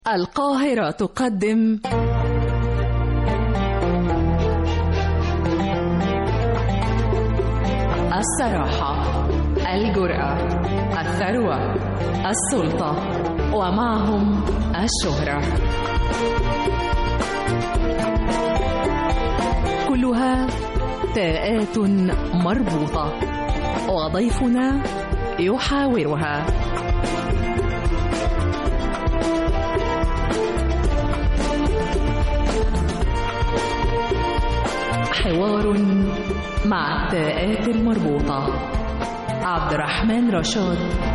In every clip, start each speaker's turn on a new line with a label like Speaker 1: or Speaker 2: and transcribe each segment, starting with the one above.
Speaker 1: القاهرة تقدم الصراحة الجرأة الثروة السلطة ومعهم الشهرة كلها تاءات مربوطة وضيفنا يحاورها حوار مع التاءات المربوطة عبد الرحمن رشاد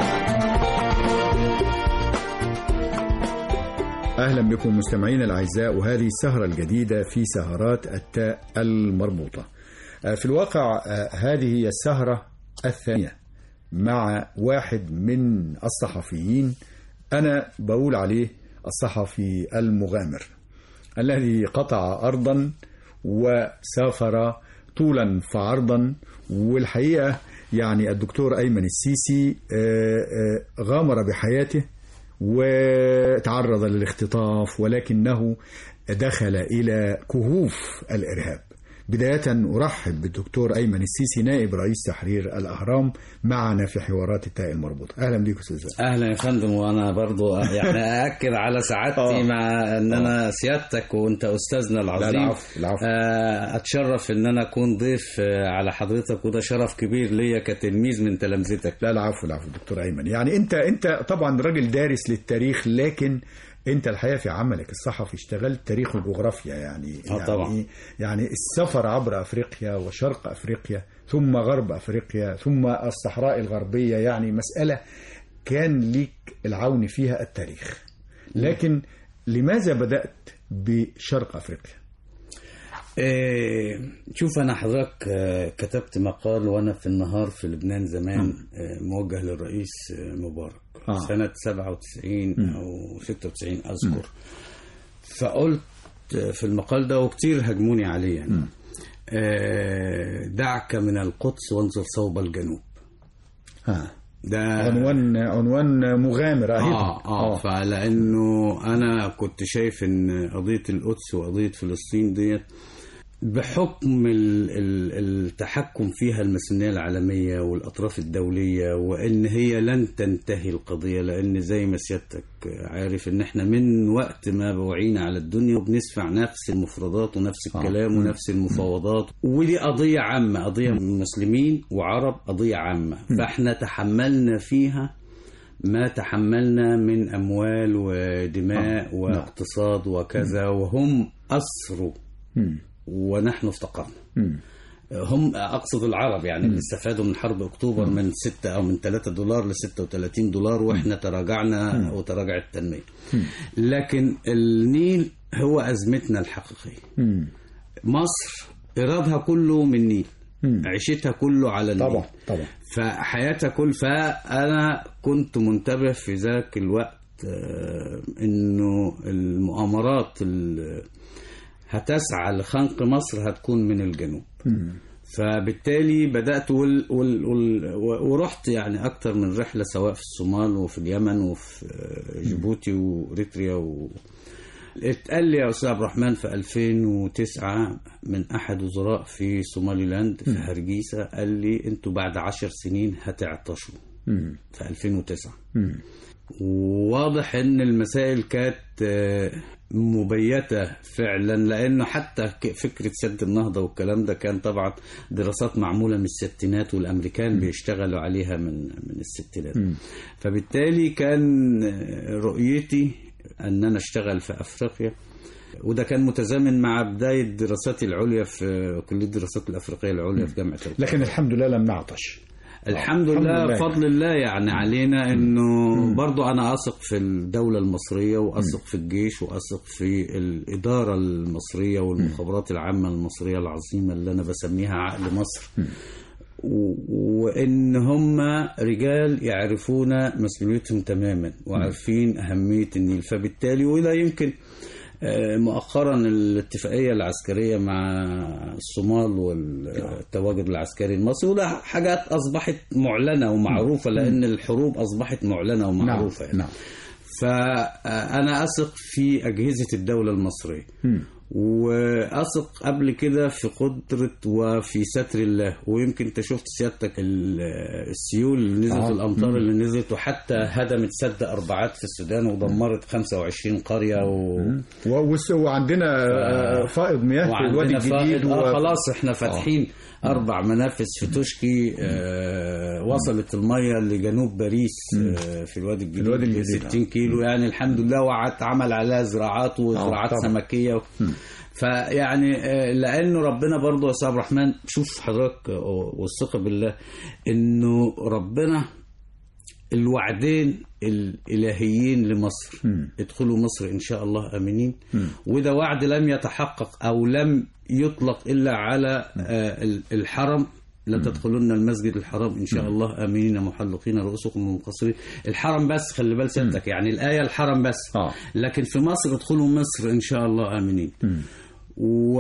Speaker 2: أهلا بكم مستمعينا الأعزاء وهذه السهرة الجديدة في سهرات التاء المربوطة في الواقع هذه هي السهرة الثانية مع واحد من الصحفيين أنا بقول عليه الصحفي المغامر الذي قطع أرضا وسافر طولا فعرضا والحقيقة يعني الدكتور أيمن السيسي غامر بحياته وتعرض للاختطاف ولكنه دخل إلى كهوف الإرهاب بداية أرحب بالدكتور أيمن السيسي نائب رئيس تحرير الأهرام معنا في حوارات التاء المربوطة أهلا بك أستاذ
Speaker 3: أهلا يا فندم وأنا برضو يعني أأكد على سعادتي مع أن أنا سيادتك وأنت أستاذنا العظيم
Speaker 2: لا العفو العفو.
Speaker 3: أتشرف أن أنا أكون ضيف على حضرتك وده شرف كبير ليا كتلميذ من تلامذتك
Speaker 2: لا العفو العفو دكتور أيمن يعني أنت أنت طبعا راجل دارس للتاريخ لكن انت الحقيقه في عملك الصحفي اشتغلت تاريخ وجغرافيا يعني
Speaker 3: آه
Speaker 2: يعني
Speaker 3: طبعا.
Speaker 2: يعني السفر عبر افريقيا وشرق افريقيا ثم غرب افريقيا ثم الصحراء الغربيه يعني مساله كان ليك العون فيها التاريخ لكن لماذا بدات بشرق افريقيا
Speaker 3: إيه شوف انا حضرتك آه، كتبت مقال وانا في النهار في لبنان زمان آه، موجه للرئيس آه، مبارك
Speaker 2: آه.
Speaker 3: سنة 97 او 96 اذكر فقلت آه، في المقال ده وكتير هجموني عليه يعني آه، دعك من القدس وانظر صوب الجنوب
Speaker 2: ها
Speaker 3: ده
Speaker 2: عنوان عنوان مغامر اهي
Speaker 3: اه اه فلانه انا كنت شايف ان قضيه القدس وقضيه فلسطين ديت بحكم ال- ال- التحكم فيها الماسونيه العالميه والاطراف الدوليه وان هي لن تنتهي القضيه لان زي ما سيادتك عارف ان احنا من وقت ما بوعينا على الدنيا وبنسمع نفس المفردات ونفس
Speaker 2: آه.
Speaker 3: الكلام ونفس المفاوضات ودي قضيه عامه قضيه مسلمين وعرب قضيه عامه فاحنا تحملنا فيها ما تحملنا من أموال ودماء
Speaker 2: آه.
Speaker 3: واقتصاد وكذا وهم أسروا
Speaker 2: مم.
Speaker 3: ونحن افتقرنا
Speaker 2: مم.
Speaker 3: هم أقصد العرب يعني اللي استفادوا من حرب أكتوبر من 6 أو من 3 دولار ل 36 دولار وإحنا تراجعنا وتراجع التنمية لكن النيل هو أزمتنا الحقيقية
Speaker 2: مم.
Speaker 3: مصر إيرادها كله من النيل
Speaker 2: مم.
Speaker 3: عيشتها كله على النيل
Speaker 2: طبعا طبعا
Speaker 3: فحياتها كل فأنا كنت منتبه في ذاك الوقت آه، إنه المؤامرات اللي هتسعى لخنق مصر هتكون من الجنوب
Speaker 2: مم.
Speaker 3: فبالتالي بدأت وال وال وال ورحت يعني أكتر من رحلة سواء في الصومال وفي اليمن وفي آه، جيبوتي وإريتريا و... اتقال لي يا أستاذ عبد الرحمن في 2009 من أحد وزراء في صومالي لاند في هرجيسة قال لي أنتوا بعد عشر سنين هتعطشوا
Speaker 2: مم.
Speaker 3: في 2009
Speaker 2: مم.
Speaker 3: وواضح ان المسائل كانت آه، مبيتة فعلا لانه حتى ك- فكرة سد النهضة والكلام ده كان طبعا دراسات معمولة من الستينات والامريكان بيشتغلوا عليها من من الستينات فبالتالي كان آه، رؤيتي ان انا اشتغل في افريقيا وده كان متزامن مع بداية دراساتي العليا في كلية الدراسات الأفريقية العليا في جامعة القاهرة
Speaker 2: لكن الحمد لله لم نعطش
Speaker 3: الحمد
Speaker 2: الحمد
Speaker 3: لله
Speaker 2: لله.
Speaker 3: بفضل الله يعني علينا انه برضو انا اثق في الدولة المصرية واثق في الجيش واثق في الادارة المصرية والمخابرات العامة المصرية العظيمة اللي انا بسميها عقل مصر و- وان هم رجال يعرفون مسؤوليتهم تماما وعارفين اهمية النيل فبالتالي ولا يمكن آه، مؤخرا الاتفاقية العسكرية مع الصومال والتواجد العسكري المصري وده حاجات أصبحت معلنة ومعروفة لأن الحروب أصبحت معلنة ومعروفة
Speaker 2: نعم، نعم.
Speaker 3: فأنا أثق في أجهزة الدولة المصرية وأثق قبل كده في قدرة وفي ستر الله ويمكن انت شفت سيادتك ال- السيول اللي نزلت
Speaker 2: آه.
Speaker 3: الأمطار اللي نزلت وحتى هدمت سد أربعات في السودان ودمرت 25 قرية و...
Speaker 2: و- والس- وعندنا آه، فائض مياه في الوادي
Speaker 3: وعندنا
Speaker 2: الجديد
Speaker 3: فائض آه
Speaker 2: و-
Speaker 3: خلاص احنا فاتحين اربع منافذ في توشكي آه وصلت الميه لجنوب باريس آه في الوادي الجديد,
Speaker 2: الوادي الجديد،
Speaker 3: 60 كيلو يعني الحمد لله واتعمل عليها زراعات وزراعات
Speaker 2: طبعا.
Speaker 3: سمكيه و... فيعني آه، لانه ربنا برضه يا استاذ عبد الرحمن شوف حضرتك آه، والثقه بالله انه ربنا الوعدين الإلهيين لمصر ادخلوا مصر إن شاء الله آمنين وده وعد لم يتحقق أو لم يطلق إلا على آه، ال- الحرم لا تدخلن المسجد الحرام إن شاء الله آمنين محلقين رؤوسكم ومقصرين الحرم بس خلي بال سيادتك يعني الآية الحرم بس
Speaker 2: آه.
Speaker 3: لكن في مصر ادخلوا مصر إن شاء الله آمنين و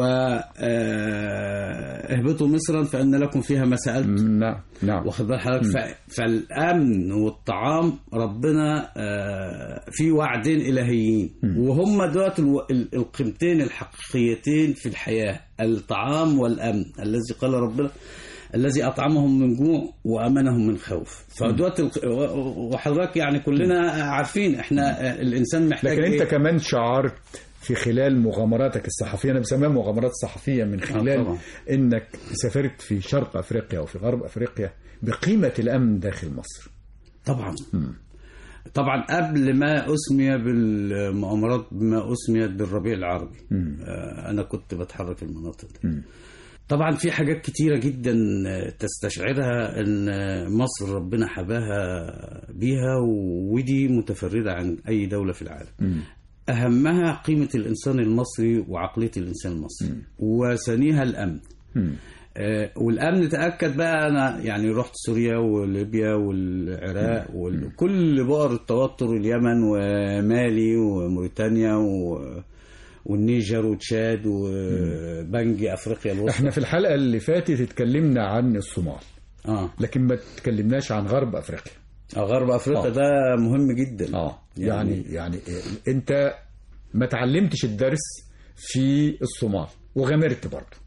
Speaker 3: آه، اهبطوا مصرا فإن لكم فيها ما سألتم
Speaker 2: نعم نعم
Speaker 3: واخد بال حضرتك ف- فالامن والطعام ربنا آه، في وعدين الهيين وهم دلوقتي الو- ال- القيمتين الحقيقيتين في الحياه الطعام والامن الذي قال ربنا الذي اطعمهم من جوع وامنهم من خوف فدلوقتي الق- و- وحضرتك يعني كلنا عارفين احنا آه، الانسان محتاج
Speaker 2: لكن انت
Speaker 3: إيه؟
Speaker 2: كمان شعرت في خلال مغامراتك الصحفيه انا بسميها مغامرات صحفيه من خلال
Speaker 3: طبعا.
Speaker 2: انك سافرت في شرق افريقيا وفي غرب افريقيا بقيمه الامن داخل مصر
Speaker 3: طبعا طبعا قبل ما اسمي بالمؤامرات بما اسميت بالربيع العربي آه، انا كنت بتحرك المناطق دي طبعا في حاجات كتيرة جدا آه، تستشعرها ان آه، مصر ربنا حباها بيها ودي متفردة عن اي دولة في العالم اهمها قيمة الانسان المصري وعقلية الانسان المصري وثانيها الامن آه، والامن تاكد بقى انا يعني رحت سوريا وليبيا والعراق وكل بؤر التوتر اليمن ومالي وموريتانيا و والنيجر وتشاد وبنجي افريقيا الوسطى
Speaker 2: احنا في الحلقه اللي فاتت اتكلمنا عن الصومال
Speaker 3: اه
Speaker 2: لكن ما اتكلمناش عن غرب افريقيا
Speaker 3: آه، غرب افريقيا
Speaker 2: آه.
Speaker 3: ده مهم جدا
Speaker 2: اه يعني يعني انت ما تعلمتش الدرس في الصومال وغامرت برضه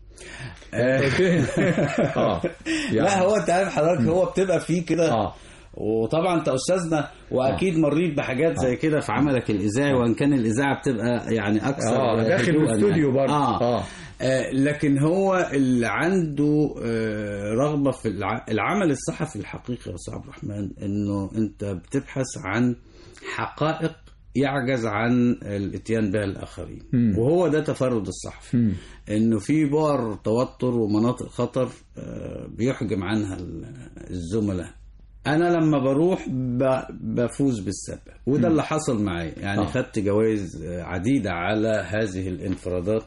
Speaker 2: اه
Speaker 3: لا هو انت عارف حضرتك هو بتبقى فيه كده
Speaker 2: اه
Speaker 3: وطبعا انت استاذنا واكيد مريت بحاجات زي كده في عملك الاذاعي وان كان الاذاعه بتبقى يعني اكثر
Speaker 2: اه داخل
Speaker 3: هدوءاً
Speaker 2: الاستوديو
Speaker 3: يعني.
Speaker 2: برضه
Speaker 3: آه.
Speaker 2: اه
Speaker 3: آه لكن هو اللي عنده آه رغبه في الع... العمل الصحفي الحقيقي يا استاذ عبد الرحمن انه انت بتبحث عن حقائق يعجز عن الاتيان بها الاخرين وهو ده تفرد الصحفي انه في بؤر توتر ومناطق خطر آه بيحجم عنها ال- الزملاء انا لما بروح ب- بفوز بالسبق وده اللي حصل معايا يعني
Speaker 2: آه.
Speaker 3: آه. خدت جوائز آه، عديدة على هذه الانفرادات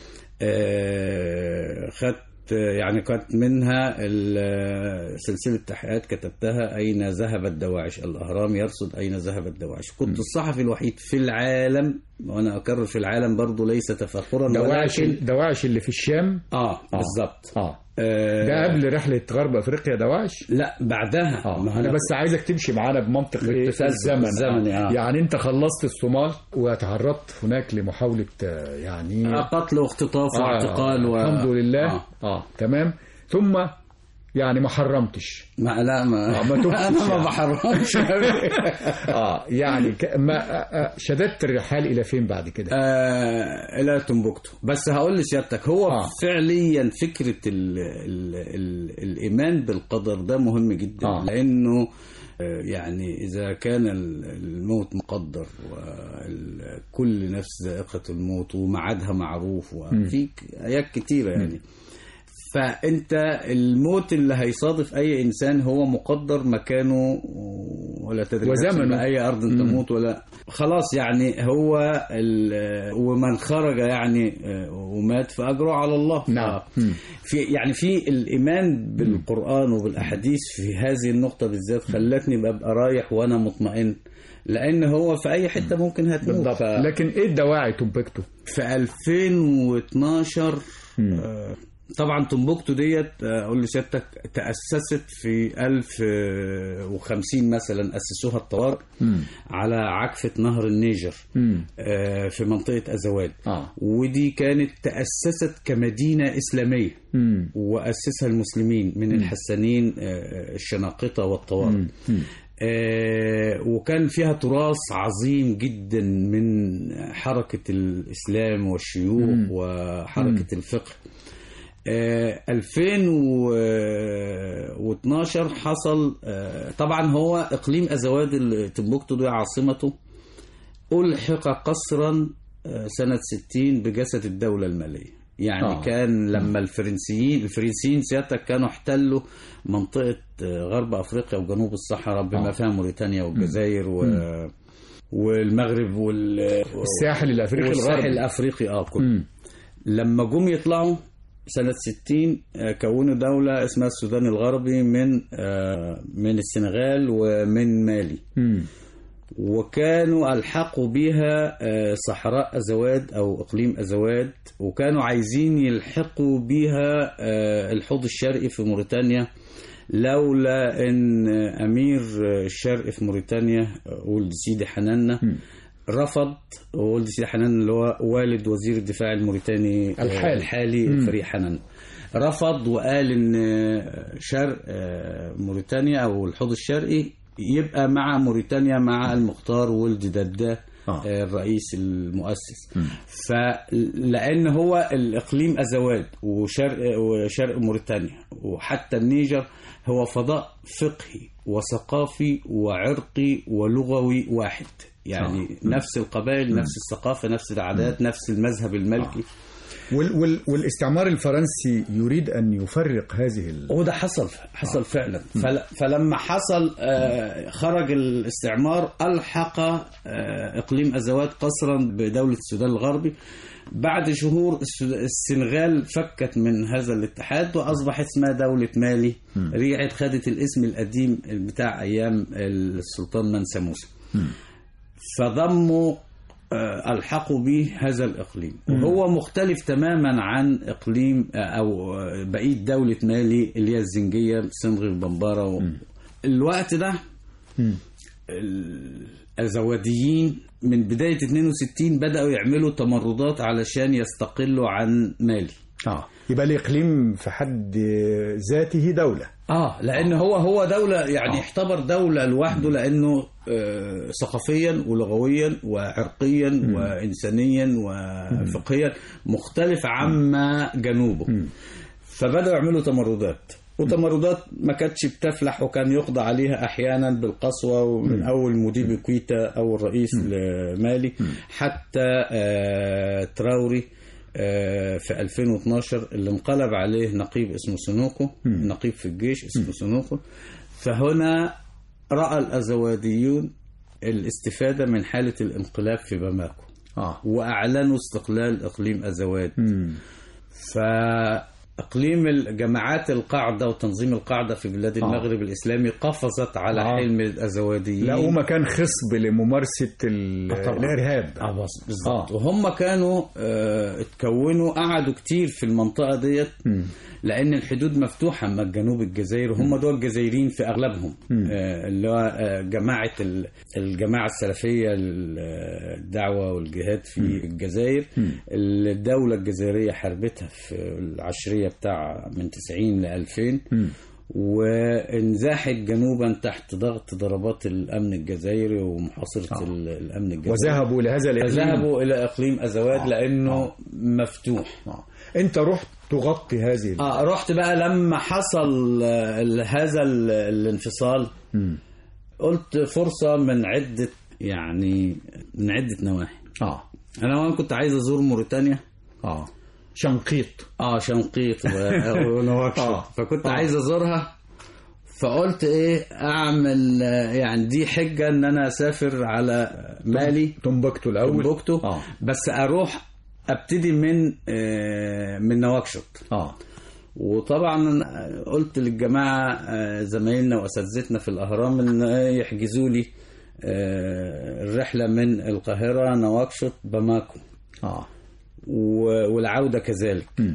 Speaker 3: آه، خدت آه، يعني كانت منها ال- سلسلة تحقيقات كتبتها أين ذهبت دواعش الأهرام يرصد أين ذهبت دواعش كنت الصحفي الوحيد في العالم وأنا أكرر في العالم برضو ليس تفاخرا
Speaker 2: دواعش
Speaker 3: ولكن
Speaker 2: دواعش اللي في الشام
Speaker 3: آه بالظبط
Speaker 2: اه
Speaker 3: آه
Speaker 2: ده قبل رحله غرب افريقيا دواعش
Speaker 3: لا بعدها
Speaker 2: اه
Speaker 3: ما هو
Speaker 2: انا بس عايزك تمشي معانا بمنطق ايه
Speaker 3: بالتسلسل
Speaker 2: الزمن
Speaker 3: الزمني، آه.
Speaker 2: يعني انت خلصت الصومال وتعرضت هناك لمحاوله آه، يعني
Speaker 3: قتل واختطاف واعتقال و...
Speaker 2: الحمد لله
Speaker 3: آه.
Speaker 2: اه تمام ثم يعني ما حرمتش
Speaker 3: ما لا ما,
Speaker 2: آه، ما تبتش
Speaker 3: انا ما
Speaker 2: يعني.
Speaker 3: بحرمش
Speaker 2: اه يعني ك... ما آه، آه، شددت الرحال الى فين بعد كده
Speaker 3: آه الى تنبكتو بس هقول لسيادتك هو
Speaker 2: آه.
Speaker 3: آه. فعليا فكره ال ال ال الايمان بالقدر ده مهم جدا
Speaker 2: آه.
Speaker 3: آه. لانه آه، يعني إذا كان ال- الموت مقدر وكل نفس ذائقة الموت وميعادها معروف وفي آيات كتيرة يعني فانت الموت اللي هيصادف اي انسان هو مقدر مكانه ولا تدري نفس
Speaker 2: وزمنه.
Speaker 3: باي ارض تموت ولا خلاص يعني هو ال- ومن خرج يعني آه، ومات فاجره على الله
Speaker 2: نعم.
Speaker 3: ف- في يعني في الايمان بالقران وبالاحاديث في هذه النقطه بالذات خلتني ببقى رايح وانا مطمئن لان هو في اي حته ممكن هتموت
Speaker 2: بالضبط
Speaker 3: ف-
Speaker 2: لكن ايه الدواعي تنبكته
Speaker 3: في 2012 آه، طبعا تمبوكتو ديت آه، اقول لسيادتك تاسست في 1050 مثلا اسسوها الطوارئ على عكفه نهر النيجر
Speaker 2: مم.
Speaker 3: آه، في منطقه ازواد
Speaker 2: اه
Speaker 3: ودي كانت تاسست كمدينه اسلاميه
Speaker 2: مم.
Speaker 3: واسسها المسلمين من الحسانين آه، الشناقطه والطوارئ
Speaker 2: مم.
Speaker 3: آه، وكان فيها تراث عظيم جدا من حركة الإسلام والشيوخ وحركة الفقه آه، 2012 حصل آه، طبعا هو إقليم أزواد اللي تمبكتو دي عاصمته ألحق قصرا آه، سنة 60 بجسد الدولة المالية يعني
Speaker 2: آه.
Speaker 3: آه. كان لما الفرنسيين الفرنسيين سيادتك كانوا احتلوا منطقة آه، غرب أفريقيا وجنوب الصحراء بما
Speaker 2: آه.
Speaker 3: فيها موريتانيا والجزائر و... والمغرب وال...
Speaker 2: الساحل الافريقي
Speaker 3: والساحل
Speaker 2: الغربي
Speaker 3: الأفريقي اه كله
Speaker 2: مم.
Speaker 3: لما جم يطلعوا سنة 60 آه، كونوا دولة اسمها السودان الغربي من آه، من السنغال ومن مالي
Speaker 2: مم.
Speaker 3: وكانوا ألحقوا بها آه، صحراء أزواد أو إقليم أزواد وكانوا عايزين يلحقوا بها آه، الحوض الشرقي في موريتانيا لولا ان امير الشرق في موريتانيا آه، ولد سيدي حنانة رفض ولد سيدي حنان اللي هو والد وزير الدفاع الموريتاني آه،
Speaker 2: الحالي.
Speaker 3: الحالي فريق حنان رفض وقال ان آه، شرق آه، موريتانيا او الحوض الشرقي يبقى مع موريتانيا مع المختار ولد دداه
Speaker 2: آه.
Speaker 3: آه، الرئيس المؤسس فلان هو الاقليم ازواد وشرق وشرق موريتانيا وحتى النيجر هو فضاء فقهي وثقافي وعرقي ولغوي واحد يعني
Speaker 2: آه.
Speaker 3: نفس القبائل نفس الثقافه نفس العادات نفس المذهب الملكي
Speaker 2: وال وال والاستعمار الفرنسي يريد ان يفرق هذه ال...
Speaker 3: وده حصل حصل فعلا فل فلما حصل آه، خرج الاستعمار ألحق آه، إقليم أزوات قصرا بدولة السودان الغربي بعد شهور السود- السنغال فكت من هذا الاتحاد وأصبحت اسمها دولة مالي رجعت خدت الاسم القديم بتاع أيام السلطان منسى موسى فضموا آه، ألحقوا به هذا الإقليم وهو مختلف تماما عن إقليم آه، أو آه، بقية دولة مالي اللي هي الزنجية سنغر بمبارة و... الوقت ده الزواديين من بداية 62 بدأوا يعملوا تمردات علشان يستقلوا عن مالي
Speaker 2: اه يبقى الاقليم في حد ذاته دوله
Speaker 3: اه لان هو هو دوله يعني
Speaker 2: آه.
Speaker 3: احتبر دوله لوحده لانه آه، ثقافيا ولغويا وعرقيا وانسانيا وفقهيا مختلف عما جنوبه فبداوا يعملوا تمردات وتمردات ما كانتش بتفلح وكان يقضى عليها احيانا بالقسوه ومن اول مديب كويتا او الرئيس لمالي حتى آه، تراوري آه، في 2012 اللي انقلب عليه نقيب اسمه سنوكو نقيب في الجيش اسمه سنوكو فهنا راى الازواديون الاستفاده من حاله الانقلاب في باماكو
Speaker 2: اه
Speaker 3: واعلنوا استقلال اقليم ازواد
Speaker 2: مم.
Speaker 3: فاقليم جماعات القاعده وتنظيم القاعده في بلاد المغرب الاسلامي قفزت على
Speaker 2: آه.
Speaker 3: حلم الازواديين
Speaker 2: لقوا مكان خصب لممارسه ال-
Speaker 3: آه طبعاً.
Speaker 2: الارهاب
Speaker 3: اه بس بالظبط
Speaker 2: آه.
Speaker 3: وهم كانوا آه اتكونوا قعدوا كتير في المنطقه ديت لان الحدود مفتوحه مع جنوب الجزائر وهم دول جزائريين في اغلبهم آه اللي هو آه جماعه ال- الجماعه السلفيه الدعوه والجهاد في الجزائر الدوله الجزائريه حاربتها في العشريه بتاع من 90 ل 2000 وانزاحت جنوبا تحت ضغط ضربات الامن الجزائري ومحاصره
Speaker 2: آه.
Speaker 3: ال- الامن الجزائري
Speaker 2: وذهبوا لهذا الاقليم
Speaker 3: ذهبوا الى اقليم ازواد
Speaker 2: آه.
Speaker 3: لانه
Speaker 2: آه.
Speaker 3: مفتوح
Speaker 2: آه. انت رحت تغطي هذه ال-
Speaker 3: اه رحت بقى لما حصل آه، ال- هذا ال- الانفصال
Speaker 2: مم.
Speaker 3: قلت فرصه من عده يعني من عده نواحي
Speaker 2: اه
Speaker 3: انا وانا كنت عايز ازور موريتانيا
Speaker 2: اه شنقيط
Speaker 3: اه شنقيط و- ونواكشوط
Speaker 2: آه.
Speaker 3: فكنت
Speaker 2: آه.
Speaker 3: عايز ازورها فقلت ايه اعمل آه، يعني دي حجه ان انا اسافر على مالي
Speaker 2: تنبكتو الاول
Speaker 3: تمبكتو
Speaker 2: اه
Speaker 3: بس اروح ابتدي من آه، من نواكشوط
Speaker 2: اه
Speaker 3: وطبعا قلت للجماعه آه، زمايلنا واساتذتنا في الاهرام ان يحجزوا لي آه، الرحله من القاهره نواكشوط باماكو
Speaker 2: اه
Speaker 3: و- والعوده كذلك
Speaker 2: مم.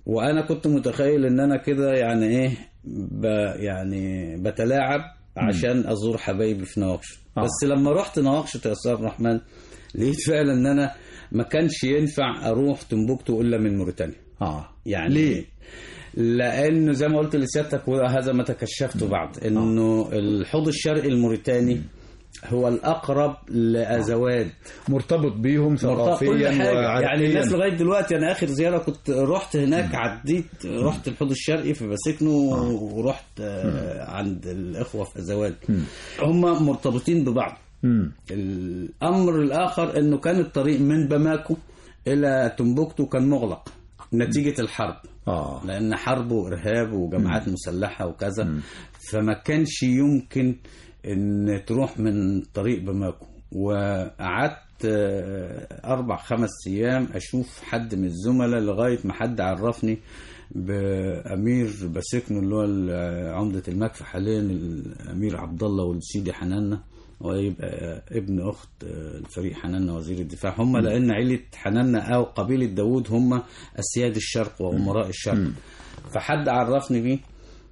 Speaker 3: وانا كنت متخيل ان انا كده يعني ايه ب يعني بتلاعب عشان ازور حبايبي في نواكشوط
Speaker 2: آه.
Speaker 3: بس لما رحت نواكشوط يا استاذ عبد الرحمن لقيت فعلا ان انا ما كانش ينفع اروح تمبكتو الا من موريتانيا
Speaker 2: اه
Speaker 3: يعني
Speaker 2: ليه؟
Speaker 3: لانه زي ما قلت لسيادتك وهذا ما تكشفته بعد انه الحوض الشرقي الموريتاني هو الاقرب لازواد
Speaker 2: مرتبط بيهم
Speaker 3: مرتبط
Speaker 2: ثقافيا
Speaker 3: كل حاجه
Speaker 2: وعرقيا
Speaker 3: يعني الناس لغايه دلوقتي انا اخر زياره كنت رحت هناك عديت رحت الحوض الشرقي في باسكنو ورحت آه، عند الاخوه في ازواد هم مرتبطين ببعض
Speaker 2: مم.
Speaker 3: الامر الاخر انه كان الطريق من باماكو الى تمبكتو كان مغلق نتيجه الحرب
Speaker 2: اه
Speaker 3: لان حرب وارهاب وجماعات مسلحه وكذا فما كانش يمكن ان تروح من طريق باماكو وقعدت آه، اربع خمس ايام اشوف حد من الزملاء لغايه ما حد عرفني بامير باسكنو اللي هو ال- عمده المكفى حاليا الامير عبد الله والسيدي حنانه ويبقى ابن اخت آه، الفريق حنانه وزير الدفاع هم لان عيله حنانه او قبيله داوود هم اسياد الشرق وامراء الشرق فحد عرفني بيه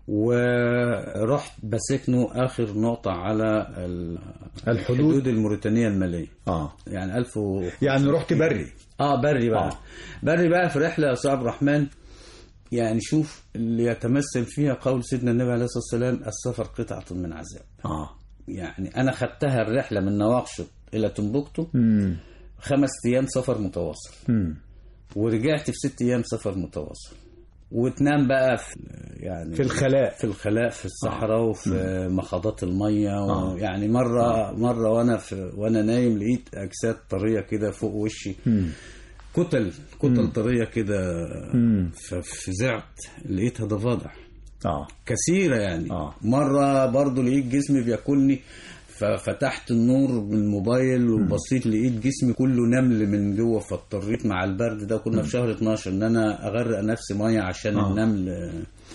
Speaker 3: ورحت بسكنه اخر نقطه على ال-
Speaker 2: الحدود.
Speaker 3: الحدود الموريتانيه الماليه
Speaker 2: اه
Speaker 3: يعني 1000 و...
Speaker 2: يعني رحت بري
Speaker 3: اه بري بقى
Speaker 2: آه.
Speaker 3: آه. بري بقى في رحله يا استاذ عبد الرحمن يعني شوف اللي يتمثل فيها قول سيدنا النبي عليه الصلاه والسلام السفر قطعه من عذاب
Speaker 2: اه
Speaker 3: يعني انا خدتها الرحله من نواكشوط الى تمبكتو
Speaker 2: مم.
Speaker 3: خمس ايام سفر متواصل
Speaker 2: مم.
Speaker 3: ورجعت في ست ايام سفر متواصل وتنام بقى في يعني
Speaker 2: في الخلاء
Speaker 3: في الخلاء في الصحراء وفي مخاضات الميه
Speaker 2: آه.
Speaker 3: ويعني مره مره وانا في وانا نايم لقيت اجساد طريه كده فوق وشي
Speaker 2: مم.
Speaker 3: كتل كتل طريه كده
Speaker 2: مم.
Speaker 3: ففزعت لقيتها ضفادع
Speaker 2: اه
Speaker 3: كثيره يعني
Speaker 2: آه.
Speaker 3: مره برضو لقيت جسمي بياكلني ففتحت النور بالموبايل وبصيت لقيت جسمي كله نمل من جوه فاضطريت مع البرد ده كنا في شهر 12 ان انا اغرق نفسي ميه عشان
Speaker 2: آه.
Speaker 3: النمل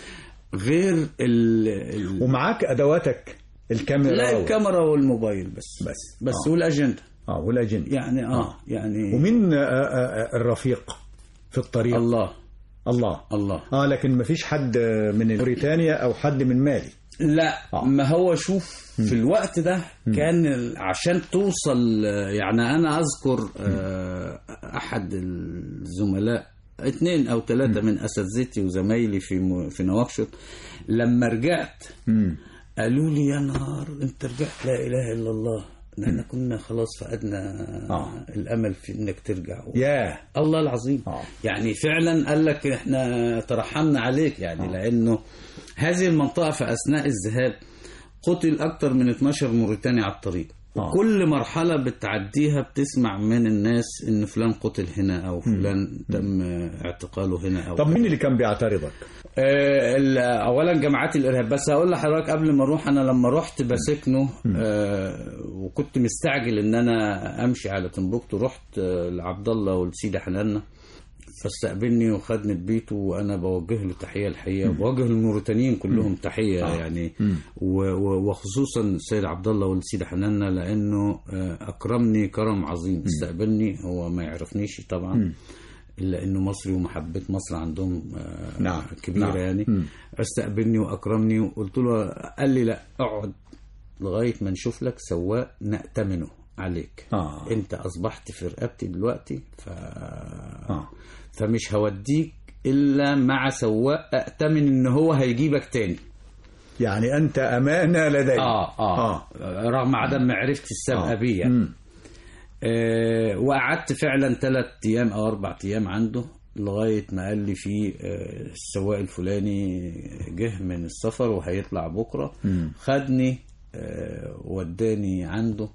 Speaker 3: غير ال, ال...
Speaker 2: ومعاك ادواتك الكاميرا
Speaker 3: لا
Speaker 2: و-
Speaker 3: الكاميرا والموبايل بس
Speaker 2: بس.
Speaker 3: بس
Speaker 2: آه.
Speaker 3: والاجنده
Speaker 2: اه والاجنده
Speaker 3: يعني اه,
Speaker 2: آه.
Speaker 3: يعني
Speaker 2: ومين آه، آه، آه، الرفيق في الطريق
Speaker 3: الله
Speaker 2: الله
Speaker 3: الله
Speaker 2: اه لكن ما فيش حد من موريتانيا او حد من مالي
Speaker 3: لا
Speaker 2: آه.
Speaker 3: ما هو شوف في الوقت ده كان ال- عشان توصل يعني انا اذكر آه، احد الزملاء اثنين او ثلاثه من اساتذتي وزمايلي في م- في نواكشوط لما رجعت
Speaker 2: مم.
Speaker 3: قالوا لي يا نهار انت رجعت لا اله الا الله ده احنا كنا خلاص فقدنا
Speaker 2: آه.
Speaker 3: الامل في انك ترجع
Speaker 2: ياه
Speaker 3: الله العظيم
Speaker 2: آه.
Speaker 3: يعني فعلا قال لك احنا ترحمنا عليك يعني لانه هذه المنطقه في اثناء الذهاب قتل اكثر من 12 موريتاني على الطريق
Speaker 2: آه.
Speaker 3: وكل مرحلة بتعديها بتسمع من الناس ان فلان قتل هنا او فلان تم اعتقاله هنا او
Speaker 2: طب مين اللي كان بيعترضك
Speaker 3: آه، ال- اولا جماعات الارهاب بس هقول لحضرتك قبل ما اروح انا لما رحت بسكنه آه، وكنت مستعجل ان انا امشي على تنبكتو رحت آه، لعبد الله والسيده حنانه فاستقبلني وخدني ببيته وانا بوجه له تحيه الحقيقه وبوجه الموريتانيين كلهم تحيه يعني و- و- وخصوصا السيد عبد الله والسيده حنانه لانه آه، اكرمني كرم عظيم استقبلني هو ما يعرفنيش طبعا الا انه مصري ومحبه مصر عندهم آه،
Speaker 2: نعم،
Speaker 3: كبيره
Speaker 2: نعم.
Speaker 3: يعني
Speaker 2: مم.
Speaker 3: استقبلني واكرمني وقلت له قال لي لا اقعد لغايه ما نشوف لك سواق نأتمنه عليك
Speaker 2: آه.
Speaker 3: انت اصبحت في رقبتي دلوقتي ف...
Speaker 2: آه.
Speaker 3: فمش هوديك الا مع سواق أأتمن ان هو هيجيبك تاني
Speaker 2: يعني انت امانه لدي
Speaker 3: اه اه,
Speaker 2: آه.
Speaker 3: رغم عدم معرفتي السابقه
Speaker 2: آه.
Speaker 3: بيه يعني.
Speaker 2: مم.
Speaker 3: آه وقعدت فعلا ثلاث ايام او اربع ايام عنده لغايه ما قال لي في آه السواق الفلاني جه من السفر وهيطلع بكره
Speaker 2: مم.
Speaker 3: خدني آه وداني عنده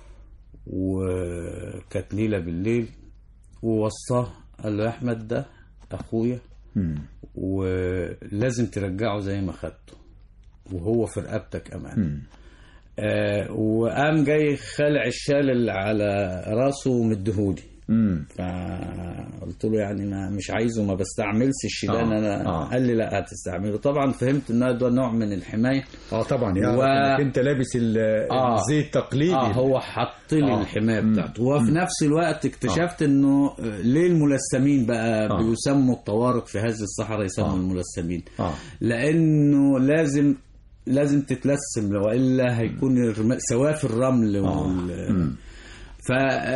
Speaker 3: وكانت ليله بالليل ووصاه قال له يا احمد ده اخويا
Speaker 2: مم.
Speaker 3: ولازم ترجعه زي ما خدته وهو في رقبتك امان
Speaker 2: مم.
Speaker 3: آه وقام جاي خالع الشال اللي على راسه ومديهولي
Speaker 2: مم.
Speaker 3: ف قلت له يعني ما مش عايزه ما بستعملش الشيلان
Speaker 2: آه،
Speaker 3: انا
Speaker 2: آه.
Speaker 3: قال لي لا هتستعمله طبعا فهمت ان ده نوع من الحمايه
Speaker 2: اه طبعا يا
Speaker 3: و-
Speaker 2: انك انت لابس ال-
Speaker 3: آه.
Speaker 2: الزي التقليدي
Speaker 3: اه هو حط لي
Speaker 2: آه.
Speaker 3: الحمايه
Speaker 2: مم.
Speaker 3: بتاعته وفي نفس الوقت اكتشفت انه آه، ليه الملثمين بقى
Speaker 2: آه.
Speaker 3: بيسموا الطوارق في هذه الصحراء يسموا
Speaker 2: آه.
Speaker 3: الملثمين
Speaker 2: اه
Speaker 3: لانه لازم لازم تتلسم والا هيكون الرم... سواف الرمل وال... ف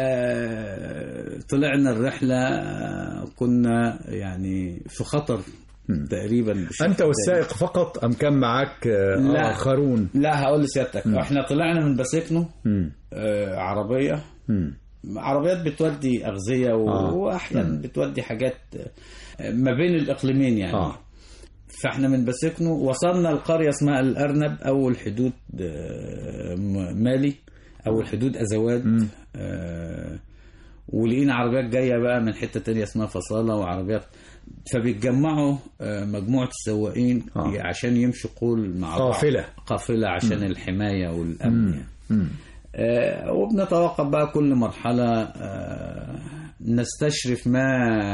Speaker 3: آه، طلعنا الرحله آه، كنا يعني في خطر تقريبا بشكل
Speaker 2: انت
Speaker 3: دائم.
Speaker 2: والسائق فقط ام كان معك آه،
Speaker 3: لا.
Speaker 2: اخرون
Speaker 3: لا هقول لسيادتك احنا طلعنا من بسكنو
Speaker 2: مم.
Speaker 3: آه، عربيه
Speaker 2: مم.
Speaker 3: عربيات بتودي اغذيه و...
Speaker 2: آه.
Speaker 3: واحيانا بتودي حاجات آه، ما بين الاقليمين يعني
Speaker 2: اه
Speaker 3: فاحنا من بسكنو وصلنا لقريه اسمها الارنب اول حدود آه، م- مالي اول حدود ازواد آه، ولقينا عربيات جايه بقى من حته تانية اسمها فصاله وعربيات فبيتجمعوا آه، مجموعه السواقين
Speaker 2: آه.
Speaker 3: عشان يمشوا قول مع بعض.
Speaker 2: قافلة.
Speaker 3: قافله عشان الحمايه والامن يعني.
Speaker 2: مم.
Speaker 3: آه، وبنتوقف بقى كل مرحلة آه، نستشرف ما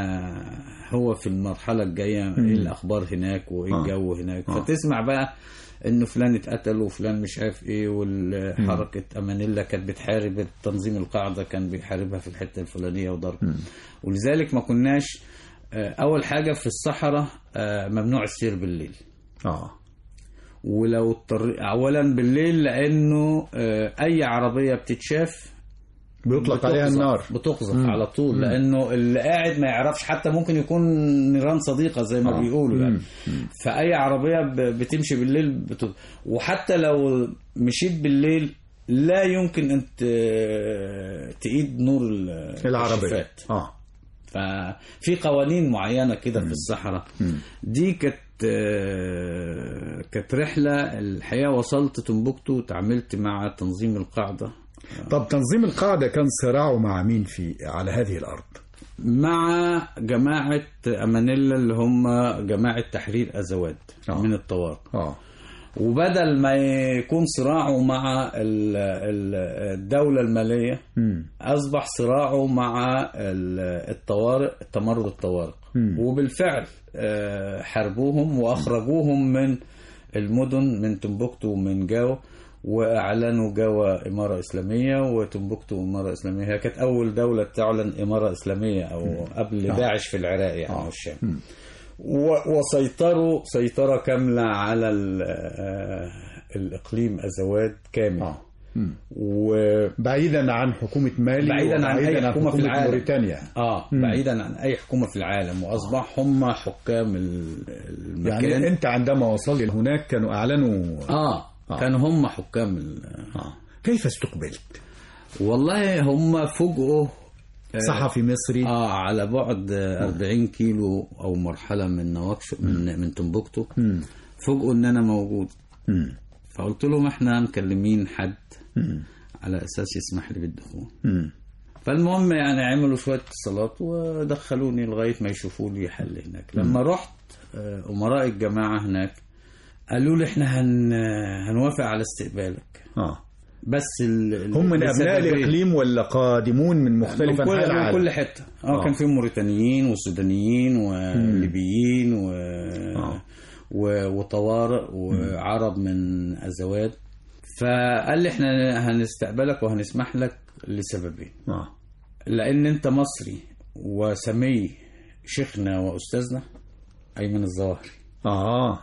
Speaker 3: هو في المرحلة الجاية ايه الأخبار هناك وايه
Speaker 2: آه.
Speaker 3: الجو هناك
Speaker 2: آه.
Speaker 3: فتسمع بقى انه فلان اتقتل وفلان مش عارف ايه والحركة امانيلا كانت بتحارب التنظيم القاعدة كان بيحاربها في الحتة الفلانية وضرب ولذلك ما كناش آه، اول حاجة في الصحراء آه، ممنوع السير بالليل
Speaker 2: اه
Speaker 3: ولو اضطر اولا بالليل لانه آه، اي عربيه بتتشاف
Speaker 2: بيطلق عليها
Speaker 3: بتقذف-
Speaker 2: النار
Speaker 3: بتقذف على طول لانه اللي قاعد ما يعرفش حتى ممكن يكون نيران صديقه زي ما
Speaker 2: آه.
Speaker 3: بيقولوا يعني
Speaker 2: مم.
Speaker 3: فاي عربيه ب- بتمشي بالليل بت... وحتى لو مشيت بالليل لا يمكن ان ت- تقيد نور ال-
Speaker 2: العربية
Speaker 3: الشفات.
Speaker 2: اه
Speaker 3: ففي قوانين معينه كده في الصحراء دي كانت آه، كانت رحله الحقيقه وصلت تنبكتو تعاملت مع تنظيم القاعده
Speaker 2: طب تنظيم القاعدة كان صراعه مع مين في على هذه الأرض
Speaker 3: مع جماعه امانيلا اللي هم جماعه تحرير ازواد
Speaker 2: آه.
Speaker 3: من الطوارق
Speaker 2: اه
Speaker 3: وبدل ما يكون صراعه مع ال- ال- الدوله الماليه
Speaker 2: مم.
Speaker 3: اصبح صراعه مع ال- الطوارئ تمرد الطوارق
Speaker 2: مم.
Speaker 3: وبالفعل آه، حاربوهم واخرجوهم من المدن من تمبكتو ومن جاو واعلنوا جاوا اماره اسلاميه وتمبكتو اماره اسلاميه هي كانت اول دوله تعلن اماره اسلاميه او قبل داعش في العراق يعني والشام و- وسيطروا سيطره كامله على ال- آه، الاقليم ازواد كامل
Speaker 2: اه مم.
Speaker 3: و
Speaker 2: بعيدا عن حكومة مالي
Speaker 3: بعيداً عن
Speaker 2: وبعيداً
Speaker 3: أي حكومة في العالم.
Speaker 2: موريتانيا
Speaker 3: اه بعيدا عن اي حكومه في العالم واصبح هم حكام ال- المكان
Speaker 2: يعني انت عندما وصلت هناك كانوا اعلنوا
Speaker 3: اه
Speaker 2: آه.
Speaker 3: كانوا هم حكام ال-
Speaker 2: آه. كيف استقبلت
Speaker 3: والله هم فوجئوا
Speaker 2: صحفي مصري
Speaker 3: اه على بعد آه، 40 كيلو او مرحله من نواكشوط من من تمبكتو
Speaker 2: مم.
Speaker 3: فوجئوا ان انا موجود
Speaker 2: مم.
Speaker 3: فقلت لهم احنا مكلمين حد
Speaker 2: مم.
Speaker 3: على اساس يسمح لي بالدخول
Speaker 2: مم.
Speaker 3: فالمهم يعني عملوا شويه اتصالات ودخلوني لغايه ما يشوفوا لي حل هناك لما رحت آه، امراء الجماعه هناك قالوا لي احنا هن هنوافق على استقبالك
Speaker 2: اه
Speaker 3: بس ال... ال-
Speaker 2: هم من ابناء
Speaker 3: لسببين.
Speaker 2: الاقليم ولا قادمون من مختلف
Speaker 3: من كل,
Speaker 2: انحاء
Speaker 3: من
Speaker 2: العالم
Speaker 3: كل حته اه
Speaker 2: آه.
Speaker 3: كان فيهم موريتانيين وسودانيين وليبيين و...
Speaker 2: آه.
Speaker 3: و... وطوارئ وعرب من ازواد فقال لي احنا هنستقبلك وهنسمح لك لسببين
Speaker 2: اه
Speaker 3: لان انت مصري وسمي شيخنا واستاذنا ايمن الظواهري
Speaker 2: اه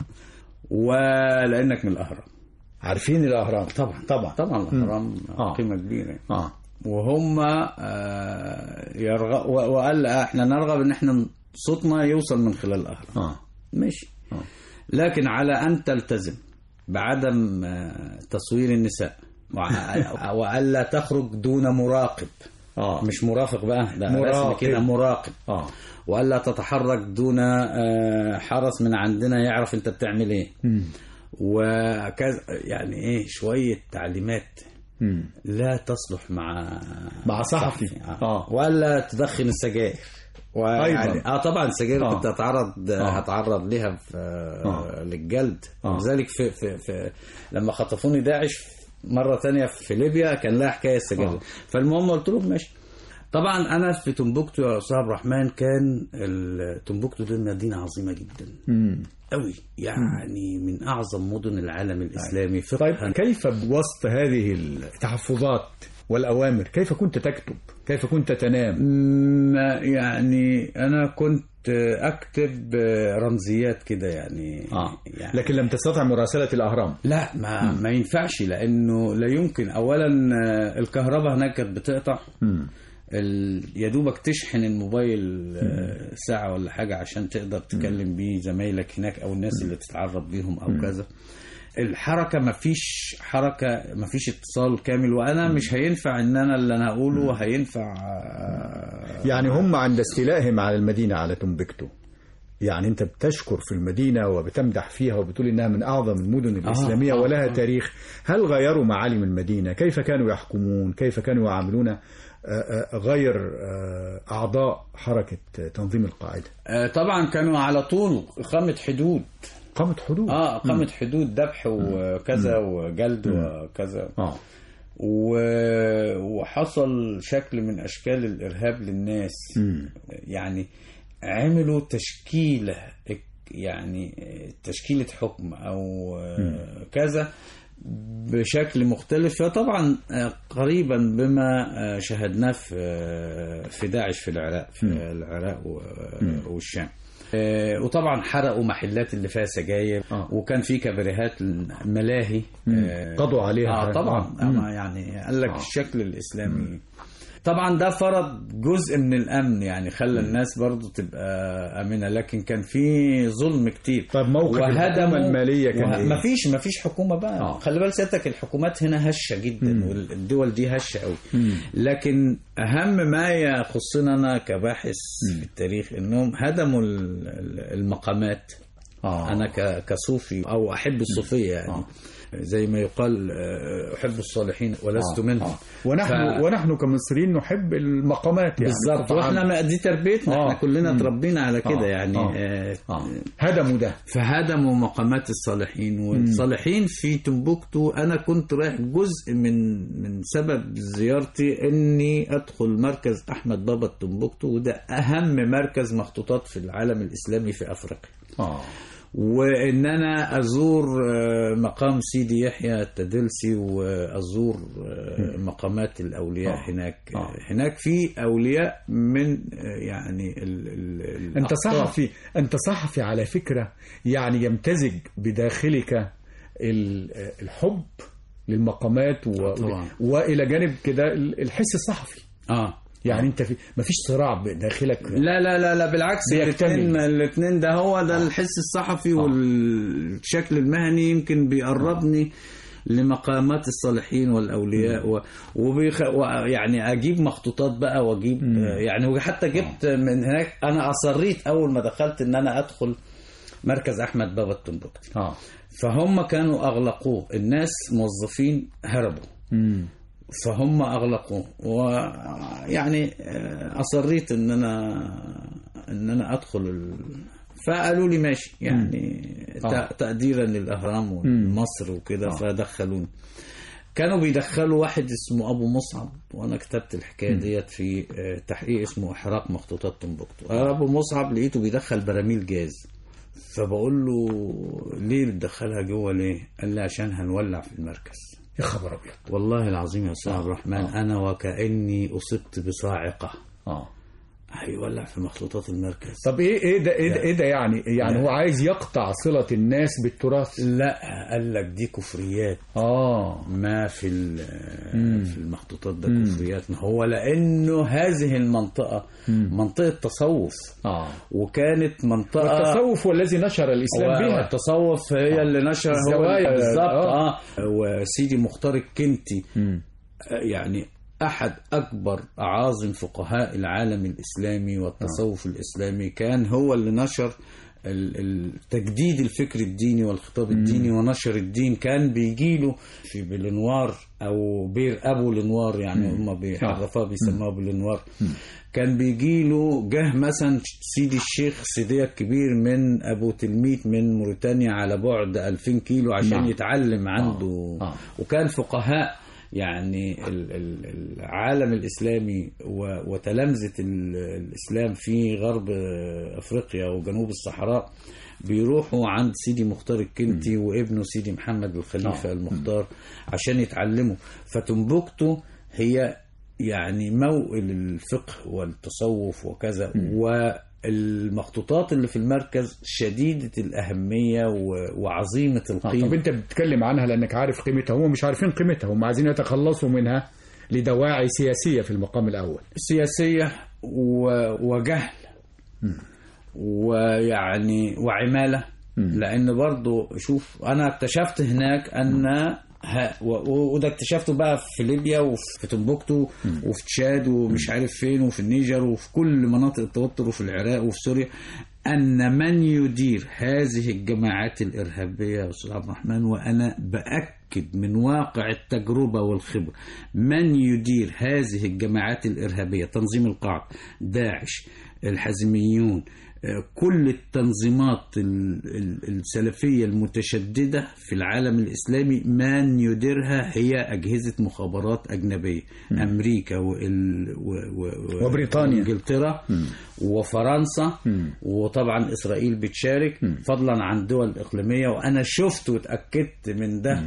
Speaker 3: ولانك من الاهرام
Speaker 2: عارفين الاهرام
Speaker 3: طبعا
Speaker 2: طبعا
Speaker 3: طبعا الاهرام
Speaker 2: آه.
Speaker 3: قيمه كبيره
Speaker 2: اه
Speaker 3: وهم آه، يرغب و- وقال احنا نرغب ان احنا صوتنا يوصل من خلال الاهرام
Speaker 2: اه
Speaker 3: ماشي
Speaker 2: آه.
Speaker 3: لكن على ان تلتزم بعدم آه، تصوير النساء وع- والا تخرج دون مراقب
Speaker 2: اه
Speaker 3: مش مرافق بقى ده
Speaker 2: مراقب.
Speaker 3: رسم كده مراقب
Speaker 2: اه
Speaker 3: والا تتحرك دون آه، حرس من عندنا يعرف انت بتعمل ايه
Speaker 2: مم.
Speaker 3: وكذا يعني ايه شويه تعليمات
Speaker 2: مم.
Speaker 3: لا تصلح مع
Speaker 2: مع صحفي.
Speaker 3: آه.
Speaker 2: آه.
Speaker 3: ولا تدخن السجاير ويعني
Speaker 2: أيضاً.
Speaker 3: اه طبعا السجاير
Speaker 2: آه.
Speaker 3: كنت هتعرض
Speaker 2: آه.
Speaker 3: هتعرض ليها في
Speaker 2: آه.
Speaker 3: للجلد
Speaker 2: آه.
Speaker 3: ولذلك في, في, في لما خطفوني داعش مرة تانية في ليبيا كان لها حكاية السجاير
Speaker 2: آه.
Speaker 3: فالمهم قلت لهم ماشي طبعا انا في تمبكتو يا استاذ عبد الرحمن كان ال- تمبكتو دي مدينه عظيمه جدا
Speaker 2: مم.
Speaker 3: قوي يعني من اعظم مدن العالم الاسلامي
Speaker 2: طيب
Speaker 3: فقها
Speaker 2: كيف بوسط هذه التحفظات والأوامر كيف كنت تكتب كيف كنت تنام
Speaker 3: ما يعني انا كنت اكتب رمزيات كده يعني, يعني
Speaker 2: لكن لم تستطع مراسلة الأهرام
Speaker 3: لا ما ما ينفعش لانه لا يمكن اولا آه، الكهرباء هناك كانت بتقطع
Speaker 2: مم.
Speaker 3: ال- يا دوبك تشحن الموبايل آه، ساعة ولا حاجة عشان تقدر تكلم بيه زمايلك هناك أو الناس اللي تتعرف بيهم أو كذا الحركة مفيش حركة مفيش اتصال كامل وأنا مش هينفع إن أنا اللي أنا هقوله هينفع آه،
Speaker 2: يعني هم عند استيلائهم على المدينة على تنبكتو يعني أنت بتشكر في المدينة وبتمدح فيها وبتقول إنها من أعظم المدن الإسلامية
Speaker 3: آه،
Speaker 2: ولها
Speaker 3: آه.
Speaker 2: تاريخ هل غيروا معالم المدينة كيف كانوا يحكمون كيف كانوا يعاملون آه، آه، غير آه، أعضاء حركة تنظيم القاعدة
Speaker 3: آه، طبعا كانوا على طول إقامة حدود
Speaker 2: قامت حدود
Speaker 3: اه إقامة حدود ذبح وكذا وجلد وكذا
Speaker 2: آه.
Speaker 3: و- وحصل شكل من اشكال الارهاب للناس
Speaker 2: مم.
Speaker 3: يعني عملوا تشكيله يعني تشكيله حكم او كذا بشكل مختلف فطبعا قريبا بما شاهدناه في في داعش في العراق في العراق و- والشام آه، وطبعا حرقوا محلات اللي فيها سجاير
Speaker 2: آه.
Speaker 3: وكان في كباريهات ملاهي آه،
Speaker 2: قضوا عليها.
Speaker 3: اه طبعا
Speaker 2: آه. مم.
Speaker 3: أما يعني قال لك
Speaker 2: آه.
Speaker 3: الشكل الاسلامي طبعا ده فرض جزء من الامن يعني خلى الناس برضو تبقى امنه لكن كان في ظلم كتير
Speaker 2: طب موقف الحكومة المالية كان إيه؟
Speaker 3: ما فيش ما فيش حكومه بقى
Speaker 2: آه.
Speaker 3: خلي بالك سيادتك الحكومات هنا هشه جدا والدول دي هشه قوي لكن اهم ما يخصنا انا كباحث في التاريخ انهم هدموا ال- ال- المقامات
Speaker 2: آه.
Speaker 3: انا ك- كصوفي او احب الصوفيه يعني زي ما يقال آه، احب الصالحين ولست
Speaker 2: آه.
Speaker 3: منهم
Speaker 2: آه. ونحن
Speaker 3: ف-
Speaker 2: ونحن كمصريين نحب المقامات يعني
Speaker 3: بالظبط
Speaker 2: طبعاً.
Speaker 3: واحنا ما- دي تربيتنا
Speaker 2: آه.
Speaker 3: احنا كلنا اتربينا على كده
Speaker 2: آه.
Speaker 3: يعني
Speaker 2: آه.
Speaker 3: آه،
Speaker 2: آه. هدموا ده
Speaker 3: فهدموا مقامات الصالحين والصالحين في تمبكتو انا كنت رايح جزء من من سبب زيارتي اني ادخل مركز احمد بابا تمبكتو وده اهم مركز مخطوطات في العالم الاسلامي في افريقيا
Speaker 2: آه.
Speaker 3: وان انا ازور آه، مقام سيدي يحيى التدلسي وازور آه، مقامات الاولياء
Speaker 2: آه.
Speaker 3: هناك
Speaker 2: آه.
Speaker 3: هناك في اولياء من آه، يعني ال ال
Speaker 2: أنت
Speaker 3: الأقطار.
Speaker 2: صحفي أنت صحفي على فكرة يعني يمتزج بداخلك ال- الحب للمقامات و...
Speaker 3: طبعاً.
Speaker 2: وإلى جانب كده الحس الصحفي
Speaker 3: اه
Speaker 2: يعني أنت في مفيش صراع بداخلك
Speaker 3: لا لا لا لا بالعكس
Speaker 2: بيكتمل.
Speaker 3: الاثنين الاثنين ده هو ده الحس الصحفي والشكل المهني يمكن بيقربني لمقامات الصالحين والاولياء و... وبيخ... و... يعني اجيب مخطوطات بقى واجيب يعني وحتى جبت من هناك انا اصريت اول ما دخلت ان انا ادخل مركز احمد بابا التنبكتي
Speaker 2: آه.
Speaker 3: فهم كانوا اغلقوه الناس موظفين هربوا
Speaker 2: مم.
Speaker 3: فهم اغلقوه ويعني آه، اصريت ان انا ان انا ادخل ال... فقالوا لي ماشي يعني
Speaker 2: آه.
Speaker 3: ت- تقديرا للاهرام ومصر وكده فدخلوني كانوا بيدخلوا واحد اسمه ابو مصعب وانا كتبت الحكايه ديت في آه، تحقيق اسمه احراق مخطوطات تنبكتو ابو مصعب لقيته بيدخل براميل جاز فبقول له ليه بتدخلها جوه ليه قال لي عشان هنولع في المركز
Speaker 2: يا خبر أبيض
Speaker 3: والله العظيم يا استاذ عبد الرحمن انا وكاني اصبت بصاعقه
Speaker 2: آه.
Speaker 3: هيولع في مخطوطات المركز
Speaker 2: طب ايه ايه ده ايه ده, إيه ده يعني يعني هو عايز يقطع صلة الناس بالتراث
Speaker 3: لا قال لك دي كفريات
Speaker 2: اه
Speaker 3: ما في ال- في المخطوطات ده كفريات ما هو لانه هذه المنطقه منطقه تصوف
Speaker 2: اه
Speaker 3: وكانت منطقه
Speaker 2: والتصوف هو الذي نشر الاسلام
Speaker 3: و-
Speaker 2: بها
Speaker 3: والتصوف هي اللي نشر هو
Speaker 2: الزوايا،
Speaker 3: بالظبط
Speaker 2: آه.
Speaker 3: اه وسيدي مختار الكنتي
Speaker 2: مم.
Speaker 3: يعني أحد أكبر أعاظم فقهاء العالم الإسلامي والتصوف الإسلامي كان هو اللي نشر ال- ال- تجديد الفكر الديني والخطاب الديني ونشر الدين كان بيجيله في بلنوار أو بير أبو لنوار يعني هم بيحرفوها بيسموها بلنوار كان بيجيله جه مثلا سيدي الشيخ سيدية الكبير من أبو تلميت من موريتانيا على بعد 2000 كيلو عشان
Speaker 2: نعم.
Speaker 3: يتعلم عنده
Speaker 2: آه.
Speaker 3: وكان فقهاء يعني ال- ال- العالم الإسلامي و- وتلامذة ال- الإسلام في غرب أفريقيا وجنوب الصحراء بيروحوا عند سيدي مختار الكنتي وابنه سيدي محمد الخليفة
Speaker 2: آه.
Speaker 3: المختار عشان يتعلموا فتنبكتو هي يعني موئل الفقه والتصوف وكذا والمخطوطات اللي في المركز شديدة الأهمية و- وعظيمة
Speaker 2: آه، طب
Speaker 3: القيمة
Speaker 2: انت بتتكلم عنها لانك عارف قيمتها هم مش عارفين قيمتها هم عايزين يتخلصوا منها لدواعي سياسية في المقام الأول
Speaker 3: سياسية و- وجهل ويعني وعمالة لأن برضو شوف أنا اكتشفت هناك أن ها و- و- وده اكتشفته بقى في ليبيا وفي تنبكتو وفي تشاد ومش عارف فين وفي النيجر وفي كل مناطق التوتر وفي العراق وفي سوريا أن من يدير هذه الجماعات الإرهابية يا أستاذ عبد الرحمن وأنا بأكد من واقع التجربة والخبرة من يدير هذه الجماعات الإرهابية تنظيم القاعدة داعش الحزميون آه، كل التنظيمات ال- ال- السلفية المتشددة في العالم الإسلامي من يديرها هي أجهزة مخابرات أجنبية أمريكا وال... و... و...
Speaker 2: وبريطانيا.
Speaker 3: وإنجلترا وفرنسا وطبعا إسرائيل بتشارك فضلا عن دول إقليمية وأنا شفت وتأكدت من ده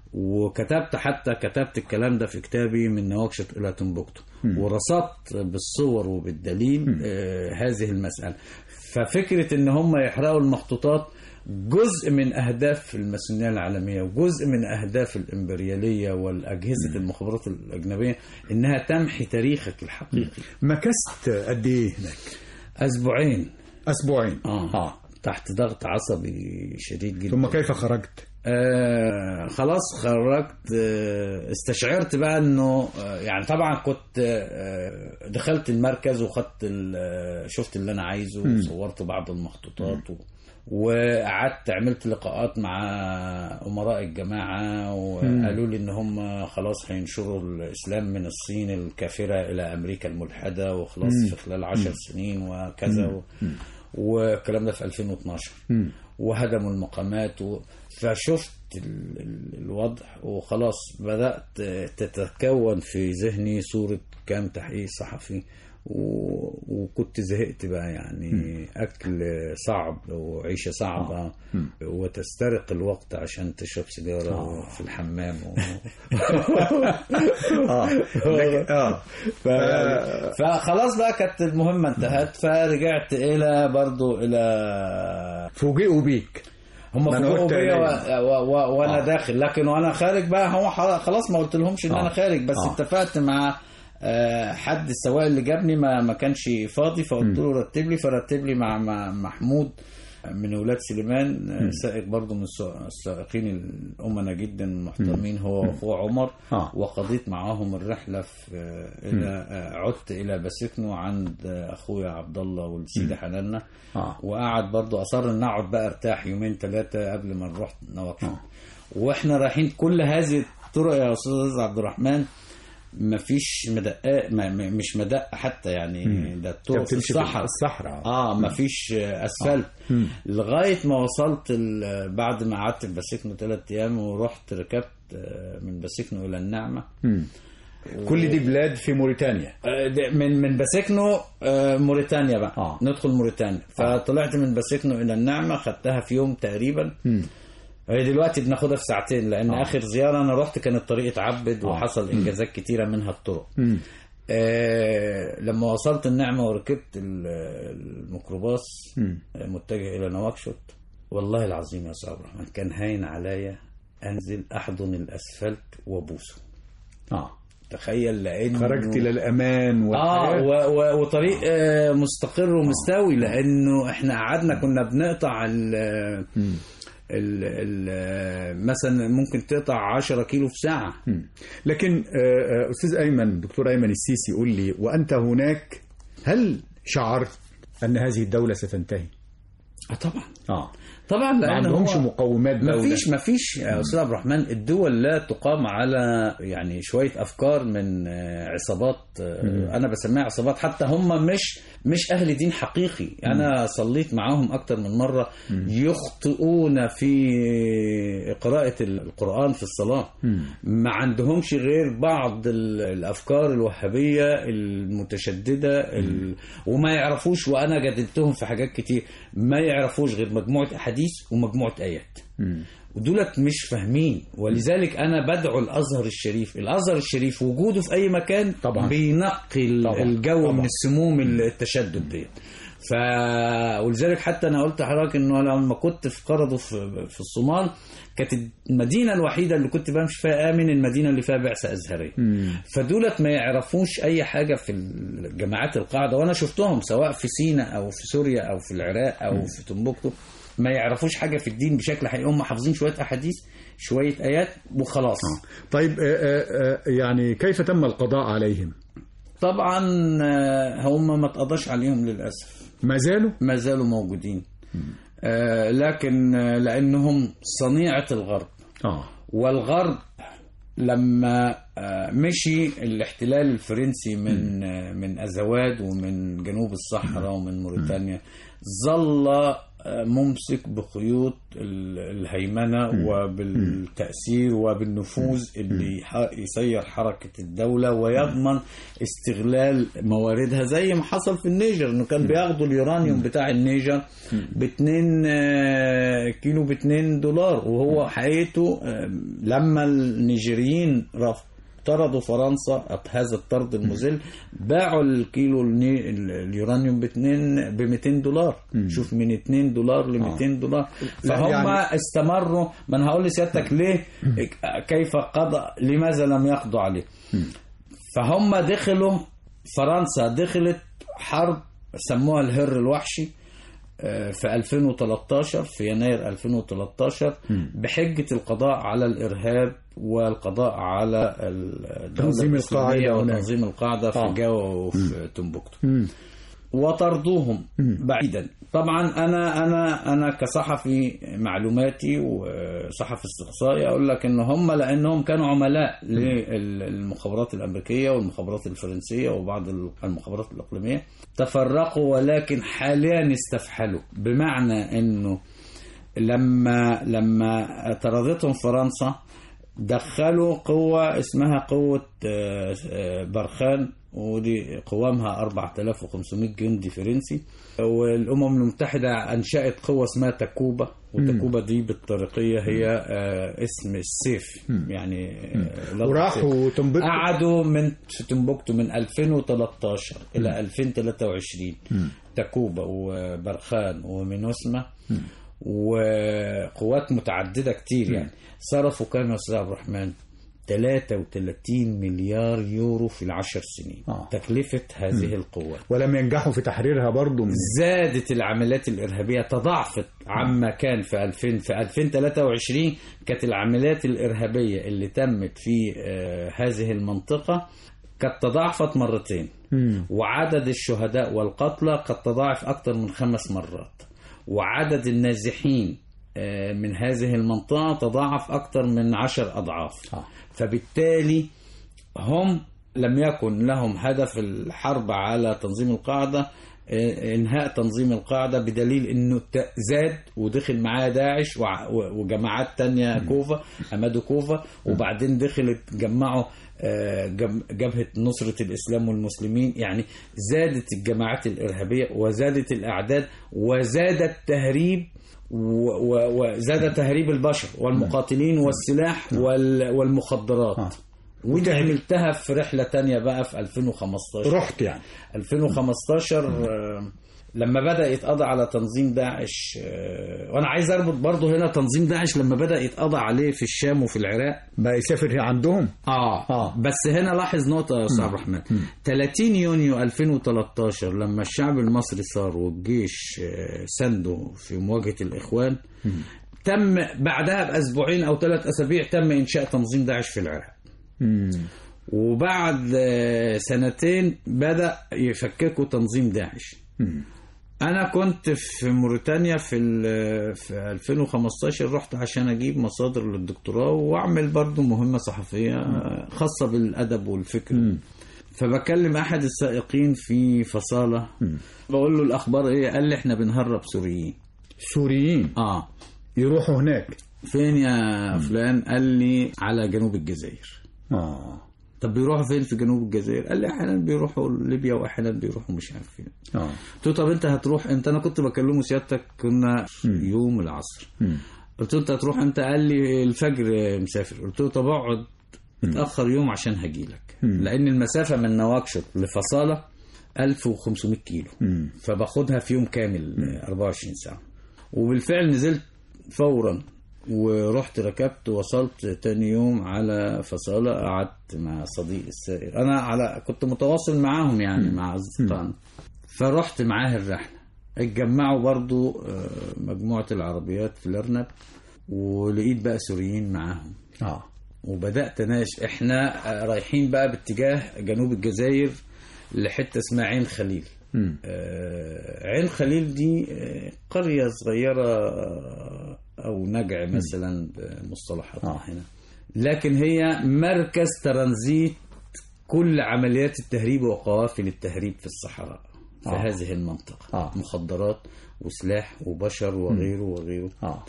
Speaker 3: وكتبت حتى كتبت الكلام ده في كتابي من نواكشط إلى تنبكتو ورصدت بالصور وبالدليل آه هذه المسألة ففكرة ان هم يحرقوا المخطوطات جزء من اهداف الماسونيه العالميه وجزء من اهداف الامبرياليه والاجهزه المخابرات الاجنبيه انها تمحي تاريخك الحقيقي
Speaker 2: مكثت قد ايه هناك
Speaker 3: اسبوعين
Speaker 2: أسبوعين
Speaker 3: اه,
Speaker 2: آه.
Speaker 3: تحت ضغط عصبي شديد جدا
Speaker 2: ثم كيف خرجت
Speaker 3: آه خلاص خرجت آه استشعرت بقى انه آه يعني طبعا كنت آه دخلت المركز وخدت ال- آه، شفت اللي انا عايزه وصورت بعض المخطوطات و وقعدت عملت لقاءات مع امراء الجماعه وقالوا لي ان هم خلاص هينشروا الاسلام من الصين الكافره الى امريكا الملحده وخلاص في خلال عشر سنين وكذا و... والكلام ده في 2012 وهدموا المقامات و... فشفت ال... ال- الوضع وخلاص بدأت تتكون في ذهني صورة كام تحقيق صحفي و... وكنت زهقت بقى يعني أكل صعب وعيشة صعبة وتسترق الوقت عشان تشرب سيجارة في الحمام و...
Speaker 2: اه لكن- اه
Speaker 3: ف... فخلاص بقى كانت المهمة انتهت فرجعت إلى برضو إلى
Speaker 2: فوجئوا بيك
Speaker 3: هم
Speaker 2: ما أنا
Speaker 3: فوجئوا
Speaker 2: قلت
Speaker 3: بيا
Speaker 2: إليه.
Speaker 3: و... و... و... وانا
Speaker 2: آه.
Speaker 3: داخل لكن وانا خارج بقى هو ح- خلاص ما قلت لهمش ان
Speaker 2: آه.
Speaker 3: انا خارج بس
Speaker 2: آه.
Speaker 3: اتفقت مع آه، حد السواق اللي جابني ما ما كانش فاضي فقلت له رتب لي فرتب لي مع مع محمود من ولاد سليمان آه، سائق برضه من السوا- السائقين الأمنة جدا المحترمين هو واخوه عمر
Speaker 2: آه.
Speaker 3: وقضيت معاهم الرحلة في آه، إلى آه، عدت إلى بسكنو عند آه، أخويا عبد الله والسيدة حنانة
Speaker 2: آه.
Speaker 3: وقعد برضه أصر إن أقعد بقى أرتاح يومين ثلاثة قبل ما نروح نواكشوط وإحنا رايحين كل هذه الطرق يا أستاذ عبد الرحمن مفيش مدقات ما ما- مش مدق حتى يعني ده الطرق في
Speaker 2: بتمشي في
Speaker 3: الصحراء
Speaker 2: الصحراء
Speaker 3: اه مفيش آه، اسفلت لغايه ما وصلت ال- بعد ما قعدت في بسكنو ثلاث ايام ورحت ركبت آه، من بسكنو الى النعمه
Speaker 2: كل دي بلاد في موريتانيا
Speaker 3: آه، ده من من بسكنو آه، موريتانيا بقى
Speaker 2: آه.
Speaker 3: ندخل موريتانيا فطلعت من بسكنو الى النعمه خدتها في يوم تقريبا هي دلوقتي بناخدها في ساعتين لان
Speaker 2: آه.
Speaker 3: اخر زياره انا رحت كان الطريق اتعبد وحصل انجازات كتيره منها الطرق آه لما وصلت النعمه وركبت ال- الميكروباص آه، متجه الى نواكشوط والله العظيم يا استاذ عبد الرحمن كان هاين عليا انزل احضن الاسفلت وابوسه
Speaker 2: اه
Speaker 3: تخيل لانه
Speaker 2: خرجت الى الامان
Speaker 3: اه
Speaker 2: والحياه
Speaker 3: و و وطريق آه مستقر ومستوي لانه احنا قعدنا كنا بنقطع ال ال ال مثلا ممكن تقطع 10 كيلو في ساعه
Speaker 2: لكن آه، آه، استاذ ايمن دكتور ايمن السيسي يقول لي وانت هناك هل شعرت ان هذه الدوله ستنتهي
Speaker 3: اه طبعا
Speaker 2: اه
Speaker 3: طبعا
Speaker 2: ما
Speaker 3: لان
Speaker 2: عندهمش
Speaker 3: هو
Speaker 2: مقومات
Speaker 3: ما
Speaker 2: دولة
Speaker 3: فيش ما فيش يا استاذ عبد الرحمن الدول لا تقام على يعني شويه افكار من آه، عصابات آه، انا بسميها عصابات حتى هم مش مش اهل دين حقيقي انا صليت معاهم اكتر من مره يخطئون في قراءه القران في الصلاه ما عندهمش غير بعض ال- الافكار الوهابيه المتشدده ال... وما يعرفوش وانا جادلتهم في حاجات كتير ما يعرفوش غير مجموعه احاديث ومجموعه ايات ودولت مش فاهمين ولذلك انا بدعو الازهر الشريف الازهر الشريف وجوده في اي مكان
Speaker 2: طبعا.
Speaker 3: بينقي ال-
Speaker 2: طبعا.
Speaker 3: الجو
Speaker 2: طبعا.
Speaker 3: من السموم التشدد ديت ف ولذلك حتى انا قلت لحضرتك انه لما كنت في قرضه في في الصومال كانت المدينه الوحيده اللي كنت بمشي فيها امن المدينه اللي فيها بعثه ازهريه فدولت ما يعرفوش اي حاجه في الجماعات القاعده وانا شفتهم سواء في سيناء او في سوريا او في العراق او في تنبكتو ما يعرفوش حاجه في الدين بشكل حقيقي هم حافظين شويه احاديث شويه ايات وخلاص
Speaker 2: طيب آه، آه، آه، يعني كيف تم القضاء عليهم
Speaker 3: طبعا آه، هم ما اتقضاش عليهم للاسف
Speaker 2: ما زالوا
Speaker 3: ما زالوا موجودين آه، لكن آه، لانهم صنيعه الغرب
Speaker 2: اه
Speaker 3: والغرب لما آه، مشي الاحتلال الفرنسي من آه، من ازواد ومن جنوب الصحراء ومن موريتانيا ظل آه، ممسك بخيوط ال- الهيمنه وبالتاثير وبالنفوذ اللي يح- يسير حركه الدوله ويضمن استغلال مواردها زي ما حصل في النيجر انه كان بياخدوا اليورانيوم بتاع النيجر ب 2 كيلو ب 2 دولار وهو حقيقته آه، لما النيجيريين رف- طردوا فرنسا هذا الطرد المذل باعوا الكيلو الني... ال- اليورانيوم ب 2 ب 200 دولار شوف من 2 دولار ل 200 دولار
Speaker 2: لا،
Speaker 3: فهم
Speaker 2: يعني-
Speaker 3: يعني... استمروا ما انا هقول لسيادتك ليه كيف قضى لماذا لم يقضوا عليه فهم دخلوا فرنسا دخلت حرب سموها الهر الوحشي آه، في 2013 في يناير 2013 بحجة القضاء على الإرهاب والقضاء على الدولة
Speaker 2: تنظيم
Speaker 3: الإسلامية
Speaker 2: القاعدة هناك.
Speaker 3: وتنظيم القاعدة في
Speaker 2: آه.
Speaker 3: جاوا وفي تنبكتو وطردوهم بعيدا طبعا انا انا انا كصحفي معلوماتي وصحفي استقصائي اقول لك ان هم لانهم كانوا عملاء للمخابرات الامريكيه والمخابرات الفرنسيه وبعض المخابرات الاقليميه تفرقوا ولكن حاليا استفحلوا بمعنى انه لما لما طردتهم فرنسا دخلوا قوة اسمها قوة آه، آه، برخان ودي قوامها 4500 جندي فرنسي والأمم المتحدة أنشأت قوة اسمها تاكوبا وتاكوبا دي بالطريقية هي آه، اسم السيف يعني آه، لفظ
Speaker 2: وراحوا تنبكتو
Speaker 3: قعدوا من في تنبكتو من 2013 الى 2023 تاكوبا وبرخان ومينوسما وقوات متعدده كتير يعني صرفوا كام يا استاذ عبد الرحمن 33 مليار يورو في العشر سنين
Speaker 2: آه.
Speaker 3: تكلفة هذه القوات
Speaker 2: ولم ينجحوا في تحريرها برضو من
Speaker 3: زادت العمليات الإرهابية تضاعفت عما كان في 2000 في 2023 كانت العمليات الإرهابية اللي تمت في آه، هذه المنطقة قد تضاعفت مرتين وعدد الشهداء والقتلى قد تضاعف أكثر من خمس مرات وعدد النازحين آه، من هذه المنطقة تضاعف أكثر من عشر أضعاف
Speaker 2: آه.
Speaker 3: فبالتالي هم لم يكن لهم هدف الحرب على تنظيم القاعدة آه، انهاء تنظيم القاعدة بدليل انه ت- زاد ودخل معاه داعش وع- و- وجماعات تانية كوفا امادو كوفا وبعدين دخلت جمعوا آه، جم- جبهة نصرة الإسلام والمسلمين يعني زادت الجماعات الإرهابية وزادت الأعداد وزاد التهريب و- و- وزاد تهريب البشر والمقاتلين والسلاح وال- والمخدرات
Speaker 2: آه.
Speaker 3: ودي عملتها في رحلة تانية بقى في 2015
Speaker 2: رحت يعني
Speaker 3: 2015 آه، لما بدأ يتقضى على تنظيم داعش آه، وانا عايز اربط برضه هنا تنظيم داعش لما بدأ يتقضى عليه في الشام وفي العراق
Speaker 2: بقى يسافر عندهم
Speaker 3: اه
Speaker 2: آه.
Speaker 3: بس هنا لاحظ نقطة يا أستاذ عبد الرحمن 30 يونيو 2013 لما الشعب المصري صار والجيش آه، سنده في مواجهة الإخوان تم بعدها بأسبوعين أو ثلاث أسابيع تم إنشاء تنظيم داعش في العراق وبعد آه، سنتين بدأ يفككوا تنظيم داعش انا كنت في موريتانيا في ال- في 2015 رحت عشان اجيب مصادر للدكتوراه واعمل برضو مهمه صحفيه خاصه بالادب والفكر فبكلم احد السائقين في فصاله بقول له الاخبار ايه قال لي احنا بنهرب سوريين
Speaker 2: سوريين
Speaker 3: اه
Speaker 2: يروحوا هناك
Speaker 3: فين يا فلان قال لي على جنوب الجزائر
Speaker 2: اه
Speaker 3: طب بيروحوا فين في جنوب الجزائر قال لي احيانا بيروحوا ليبيا واحيانا بيروحوا مش عارف فين
Speaker 2: اه
Speaker 3: قلت له طب انت هتروح امتى انا كنت بكلمه سيادتك كنا يوم العصر
Speaker 2: مم.
Speaker 3: قلت له انت هتروح امتى قال لي الفجر مسافر قلت له طب اقعد اتاخر يوم عشان هجيلك لان المسافه من نواكشوط لفصاله 1500 كيلو
Speaker 2: مم.
Speaker 3: فباخدها في يوم كامل 24 ساعه وبالفعل نزلت فورا ورحت ركبت وصلت تاني يوم على فصالة قعدت مع صديق السائق أنا على كنت متواصل معاهم يعني مع أصدقائنا فرحت معاه الرحلة اتجمعوا برضو آه، مجموعة العربيات في الأرنب ولقيت بقى سوريين معاهم
Speaker 2: اه
Speaker 3: وبدات اناقش احنا آه، رايحين بقى باتجاه جنوب الجزائر لحته اسمها عين خليل
Speaker 2: مم.
Speaker 3: آه، عين خليل دي آه، قريه صغيره آه، او نجع مثلا بمصطلحاتنا
Speaker 2: آه.
Speaker 3: هنا لكن هي مركز ترانزيت كل عمليات التهريب وقوافل التهريب في الصحراء في
Speaker 2: آه.
Speaker 3: هذه المنطقه
Speaker 2: آه.
Speaker 3: مخدرات وسلاح وبشر وغيره وغيره
Speaker 2: اه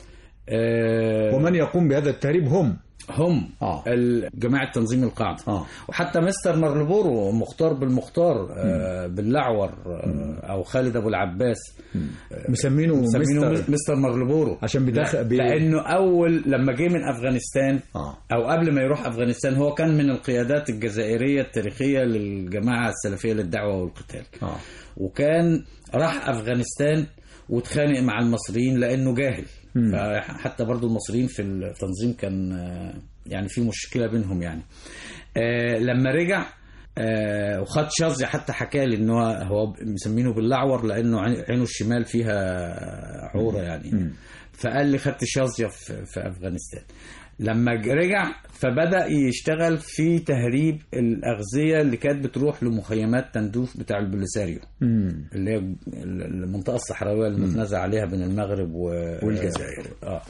Speaker 3: آه،
Speaker 2: ومن يقوم بهذا التهريب هم
Speaker 3: هم
Speaker 2: آه.
Speaker 3: ال- جماعة تنظيم القاعدة
Speaker 2: آه.
Speaker 3: وحتى مستر مرلبورو مختار بالمختار آه باللعور آه أو خالد أبو العباس
Speaker 2: مسمينه
Speaker 3: مسمينه
Speaker 2: مستر
Speaker 3: مستر مرلبورو
Speaker 2: عشان بيدخل بي...
Speaker 3: لأنه أول لما جه من أفغانستان
Speaker 2: اه
Speaker 3: أو قبل ما يروح أفغانستان هو كان من القيادات الجزائرية التاريخية للجماعة السلفية للدعوة والقتال
Speaker 2: اه
Speaker 3: وكان راح افغانستان واتخانق مع المصريين لانه جاهل فحتى برضو المصريين في التنظيم كان آه، يعني في مشكله بينهم يعني آه، لما رجع آه، وخد شظي حتى حكى لي ان هو هو مسمينه باللعور لانه عين- عينه الشمال فيها عوره يعني فقال لي خدت شظيه في, في افغانستان لما ج- رجع فبدا يشتغل في تهريب الاغذيه اللي كانت بتروح لمخيمات تندوف بتاع البوليساريو
Speaker 2: مم.
Speaker 3: اللي هي المنطقه الصحراويه المتنازع عليها بين المغرب و...
Speaker 2: والجزائر.
Speaker 3: اه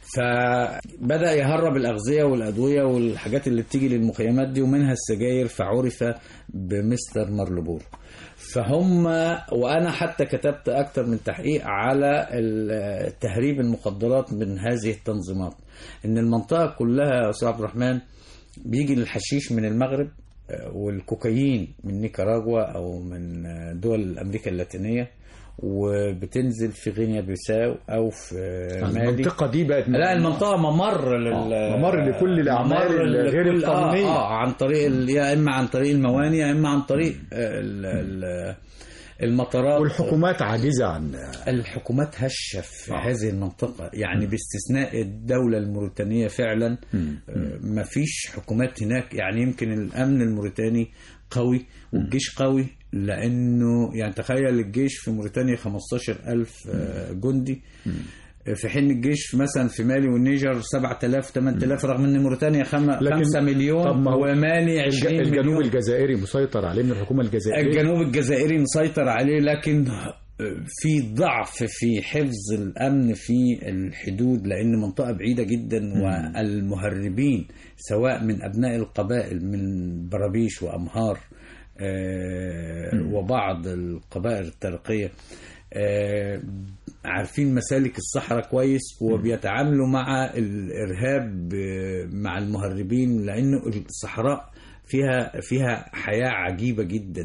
Speaker 3: فبدا يهرب الاغذيه والادويه والحاجات اللي بتيجي للمخيمات دي ومنها السجاير فعرف بمستر مرلبور فهم وانا حتى كتبت اكتر من تحقيق على ال- تهريب المخدرات من هذه التنظيمات ان المنطقه كلها يا استاذ عبد الرحمن بيجي الحشيش من المغرب آه، والكوكايين من نيكاراغوا او من آه، دول امريكا اللاتينيه وبتنزل في غينيا بيساو او في آه، مالي
Speaker 2: المنطقة دي بقت
Speaker 3: لا المنطقة ممر لل
Speaker 2: آه، ممر لكل الأعمال
Speaker 3: ممر
Speaker 2: الغير
Speaker 3: لكل-
Speaker 2: القانونية.
Speaker 3: آه, اه عن طريق ال- يا اما عن طريق الموانئ يا اما عن طريق آه، ال- ال- المطارات
Speaker 2: والحكومات عاجزة عن
Speaker 3: الحكومات هشة في
Speaker 2: آه.
Speaker 3: هذه المنطقة يعني باستثناء الدولة الموريتانية فعلا آه، ما فيش حكومات هناك يعني يمكن الأمن الموريتاني قوي والجيش قوي لأنه يعني تخيل الجيش في موريتانيا 15 ألف آه، جندي في حين الجيش مثلا في مالي والنيجر 7000 8000 رغم ان موريتانيا خم...
Speaker 2: لكن-
Speaker 3: 5 مليون
Speaker 2: طب ما هو
Speaker 3: ومالي
Speaker 2: الج-
Speaker 3: 20
Speaker 2: الجنوب
Speaker 3: مليون
Speaker 2: الجزائري مسيطر عليه من الحكومة الجزائرية
Speaker 3: الجنوب الجزائري مسيطر عليه لكن في ضعف في حفظ الامن في الحدود لان منطقه بعيده جدا والمهربين سواء من ابناء القبائل من برابيش وامهار آه، وبعض القبائل الترقيه آه، عارفين مسالك الصحراء كويس وبيتعاملوا مع الارهاب آه، مع المهربين لانه الصحراء فيها فيها حياه عجيبه جدا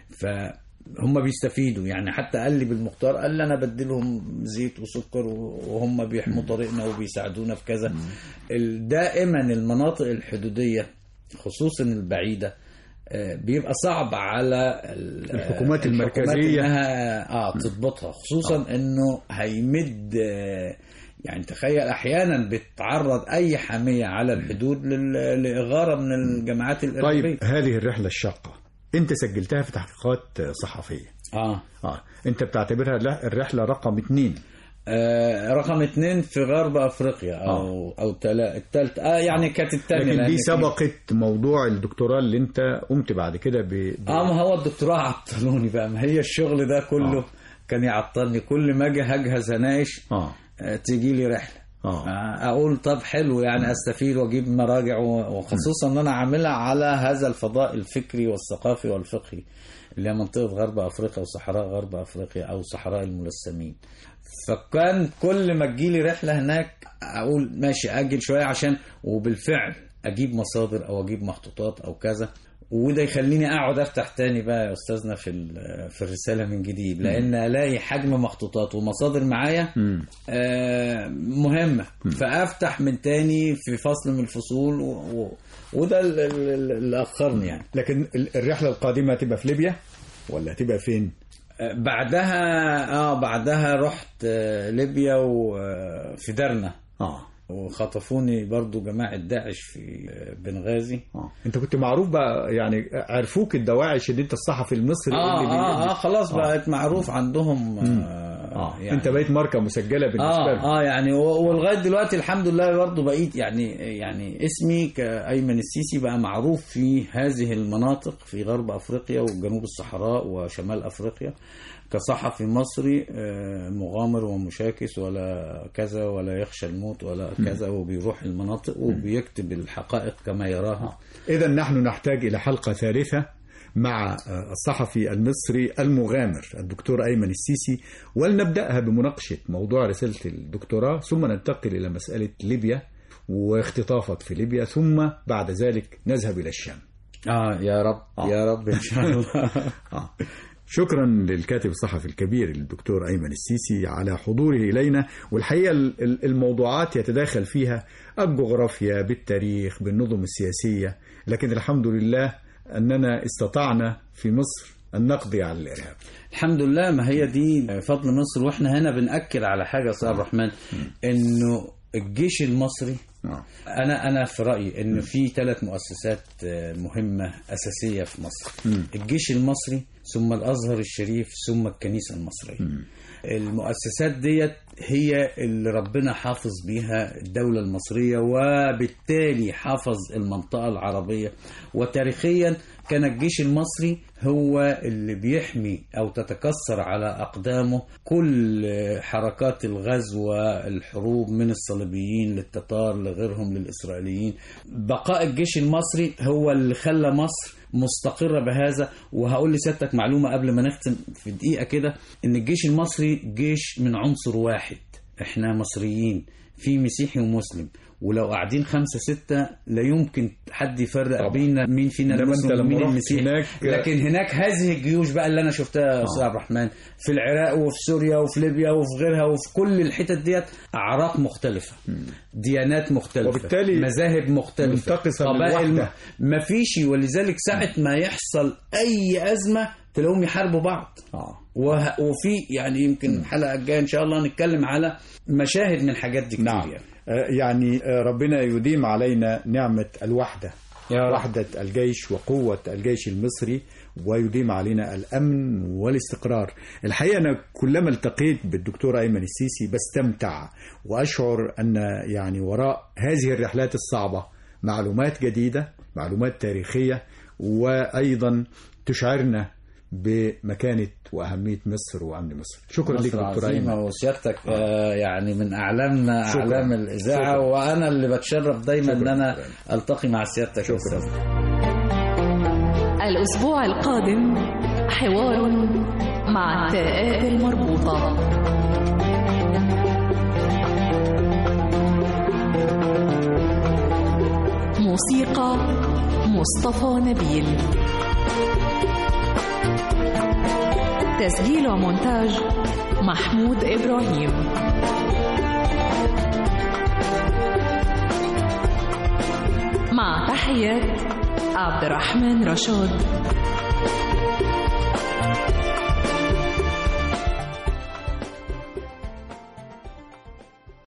Speaker 3: فهم بيستفيدوا يعني حتى قال لي بالمختار قال لي انا بديلهم زيت وسكر وهم بيحموا طريقنا وبيساعدونا في كذا ال- دائما المناطق الحدوديه خصوصا البعيده آه، بيبقى صعب على ال-
Speaker 2: الحكومات
Speaker 3: الحكومات
Speaker 2: المركزية.
Speaker 3: انها اه تضبطها خصوصا آه. انه هيمد آه، يعني تخيل احيانا بتعرض اي حاميه على الحدود لل- لاغاره من الجماعات الارهابيه
Speaker 2: طيب هذه الرحلة الشاقة انت سجلتها في تحقيقات صحفية
Speaker 3: اه
Speaker 2: اه انت بتعتبرها لا- الرحلة رقم اثنين
Speaker 3: آه، رقم اثنين في غرب افريقيا او او تلا الثالث اه يعني كانت الثانيه
Speaker 2: لكن
Speaker 3: لأن
Speaker 2: دي
Speaker 3: في-
Speaker 2: سبقت موضوع الدكتوراه اللي انت قمت بعد كده ب... ب...
Speaker 3: اه ما هو الدكتوراه عطلوني بقى ما هي الشغل ده كله
Speaker 2: آه.
Speaker 3: كان يعطلني كل ما اجي هجهز اناقش
Speaker 2: اه
Speaker 3: آه، تيجي لي رحله
Speaker 2: اه
Speaker 3: آه، اقول طب حلو يعني استفيد واجيب مراجع و- وخصوصا ان انا عاملها على هذا الفضاء الفكري والثقافي والفقهي اللي هي منطقه غرب افريقيا وصحراء غرب افريقيا او صحراء الملثمين فكان كل ما تجيلي رحله هناك اقول ماشي اجل شويه عشان وبالفعل اجيب مصادر او اجيب مخطوطات او كذا وده يخليني اقعد افتح تاني بقى يا استاذنا في ال- في الرساله من جديد لان الاقي حجم مخطوطات ومصادر معايا
Speaker 2: مم.
Speaker 3: آه، مهمة فأفتح من تاني في فصل من الفصول و... و... وده ال- ال- ال- اللي أخرني يعني
Speaker 2: لكن ال- الرحله القادمه هتبقى في ليبيا ولا هتبقى فين؟
Speaker 3: آه، بعدها اه بعدها رحت آه، ليبيا وفي درنا
Speaker 2: اه
Speaker 3: وخطفوني برضو جماعة داعش في آه، بنغازي
Speaker 2: اه انت كنت معروف بقى يعني عرفوك الدواعش ان انت الصحفي المصري
Speaker 3: اه
Speaker 2: اللي بي-
Speaker 3: اه اه خلاص
Speaker 2: آه.
Speaker 3: بقت معروف عندهم آه
Speaker 2: اه يعني. انت بقيت ماركه مسجله بالنسبه
Speaker 3: اه
Speaker 2: لهم
Speaker 3: اه يعني و- ولغايه دلوقتي الحمد لله برضه بقيت يعني يعني اسمي كايمن السيسي بقى معروف في هذه المناطق في غرب افريقيا وجنوب الصحراء وشمال افريقيا كصحفي مصري آه، مغامر ومشاكس ولا كذا ولا يخشى الموت ولا كذا وبيروح المناطق وبيكتب الحقائق كما يراها
Speaker 2: اذا نحن نحتاج الى حلقه ثالثه مع آه، الصحفي المصري المغامر الدكتور ايمن السيسي ولنبداها بمناقشه موضوع رساله الدكتوراه ثم ننتقل الى مساله ليبيا واختطافك في ليبيا ثم بعد ذلك نذهب الى الشام
Speaker 3: اه يا رب
Speaker 2: آه.
Speaker 3: يا رب ان شاء الله
Speaker 2: آه. شكرا للكاتب الصحفي الكبير الدكتور أيمن السيسي على حضوره إلينا والحقيقة ال- ال- الموضوعات يتداخل فيها الجغرافيا بالتاريخ بالنظم السياسية لكن الحمد لله أننا استطعنا في مصر أن نقضي على الإرهاب
Speaker 3: الحمد لله ما هي دي فضل مصر واحنا هنا بنأكد على حاجة يا استاذ عبد الرحمن انه الجيش المصري
Speaker 2: آه.
Speaker 3: انا انا في رايي ان في ثلاث مؤسسات آه، مهمه اساسيه في مصر الجيش المصري ثم الازهر الشريف ثم الكنيسه المصريه المؤسسات ديت هي اللي ربنا حافظ بيها الدولة المصرية وبالتالي حافظ المنطقة العربية وتاريخيا كان الجيش المصري هو اللي بيحمي أو تتكسر على أقدامه كل حركات الغزو والحروب من الصليبيين للتتار لغيرهم للإسرائيليين بقاء الجيش المصري هو اللي خلى مصر مستقرة بهذا وهقول لسيادتك معلومة قبل ما نختم في دقيقة كده إن الجيش المصري جيش من عنصر واحد إحنا مصريين في مسيحي ومسلم ولو قاعدين خمسة ستة لا يمكن حد يفرق
Speaker 2: طبعا.
Speaker 3: بين مين فينا
Speaker 2: إنما أنت
Speaker 3: المسلم
Speaker 2: لما
Speaker 3: ومين
Speaker 2: رحت
Speaker 3: المسيحي
Speaker 2: هناك-
Speaker 3: لكن هناك هذه الجيوش بقى اللي أنا شفتها يا أستاذ عبد الرحمن في العراق وفي سوريا وفي ليبيا وفي غيرها وفي كل الحتت ديت أعراق مختلفة ديانات مختلفة
Speaker 2: وبالتالي
Speaker 3: مذاهب مختلفة
Speaker 2: منتقصة
Speaker 3: قبائل
Speaker 2: للوحدة.
Speaker 3: ما فيش ولذلك ساعة ما يحصل أي أزمة تلاقيهم يحاربوا بعض
Speaker 2: آه.
Speaker 3: وه- وفي يعني يمكن الحلقة الجاية إن شاء الله نتكلم على مشاهد من الحاجات دي كتير
Speaker 2: نعم
Speaker 3: يعني.
Speaker 2: آه، يعني آه، ربنا يديم علينا نعمة الوحدة
Speaker 3: يا رب.
Speaker 2: وحدة الجيش وقوة الجيش المصري ويديم علينا الأمن والاستقرار الحقيقة أنا كلما التقيت بالدكتور أيمن السيسي بستمتع وأشعر أن يعني وراء هذه الرحلات الصعبة معلومات جديدة معلومات تاريخية وأيضا تشعرنا بمكانة وأهمية مصر وأمن مصر شكرا لك
Speaker 3: مصر
Speaker 2: دكتور أيمن
Speaker 3: عظيمة وسيادتك آه يعني من أعلامنا
Speaker 2: شكراً.
Speaker 3: أعلام الإذاعة
Speaker 2: شكراً.
Speaker 3: وأنا اللي بتشرف دايما إن
Speaker 2: شكراً.
Speaker 3: أنا ألتقي مع سيادتك يا أستاذ.
Speaker 1: الأسبوع القادم حوار مع التاءات المربوطة موسيقى مصطفى نبيل تسجيل ومونتاج محمود إبراهيم مع تحيات عبد الرحمن رشاد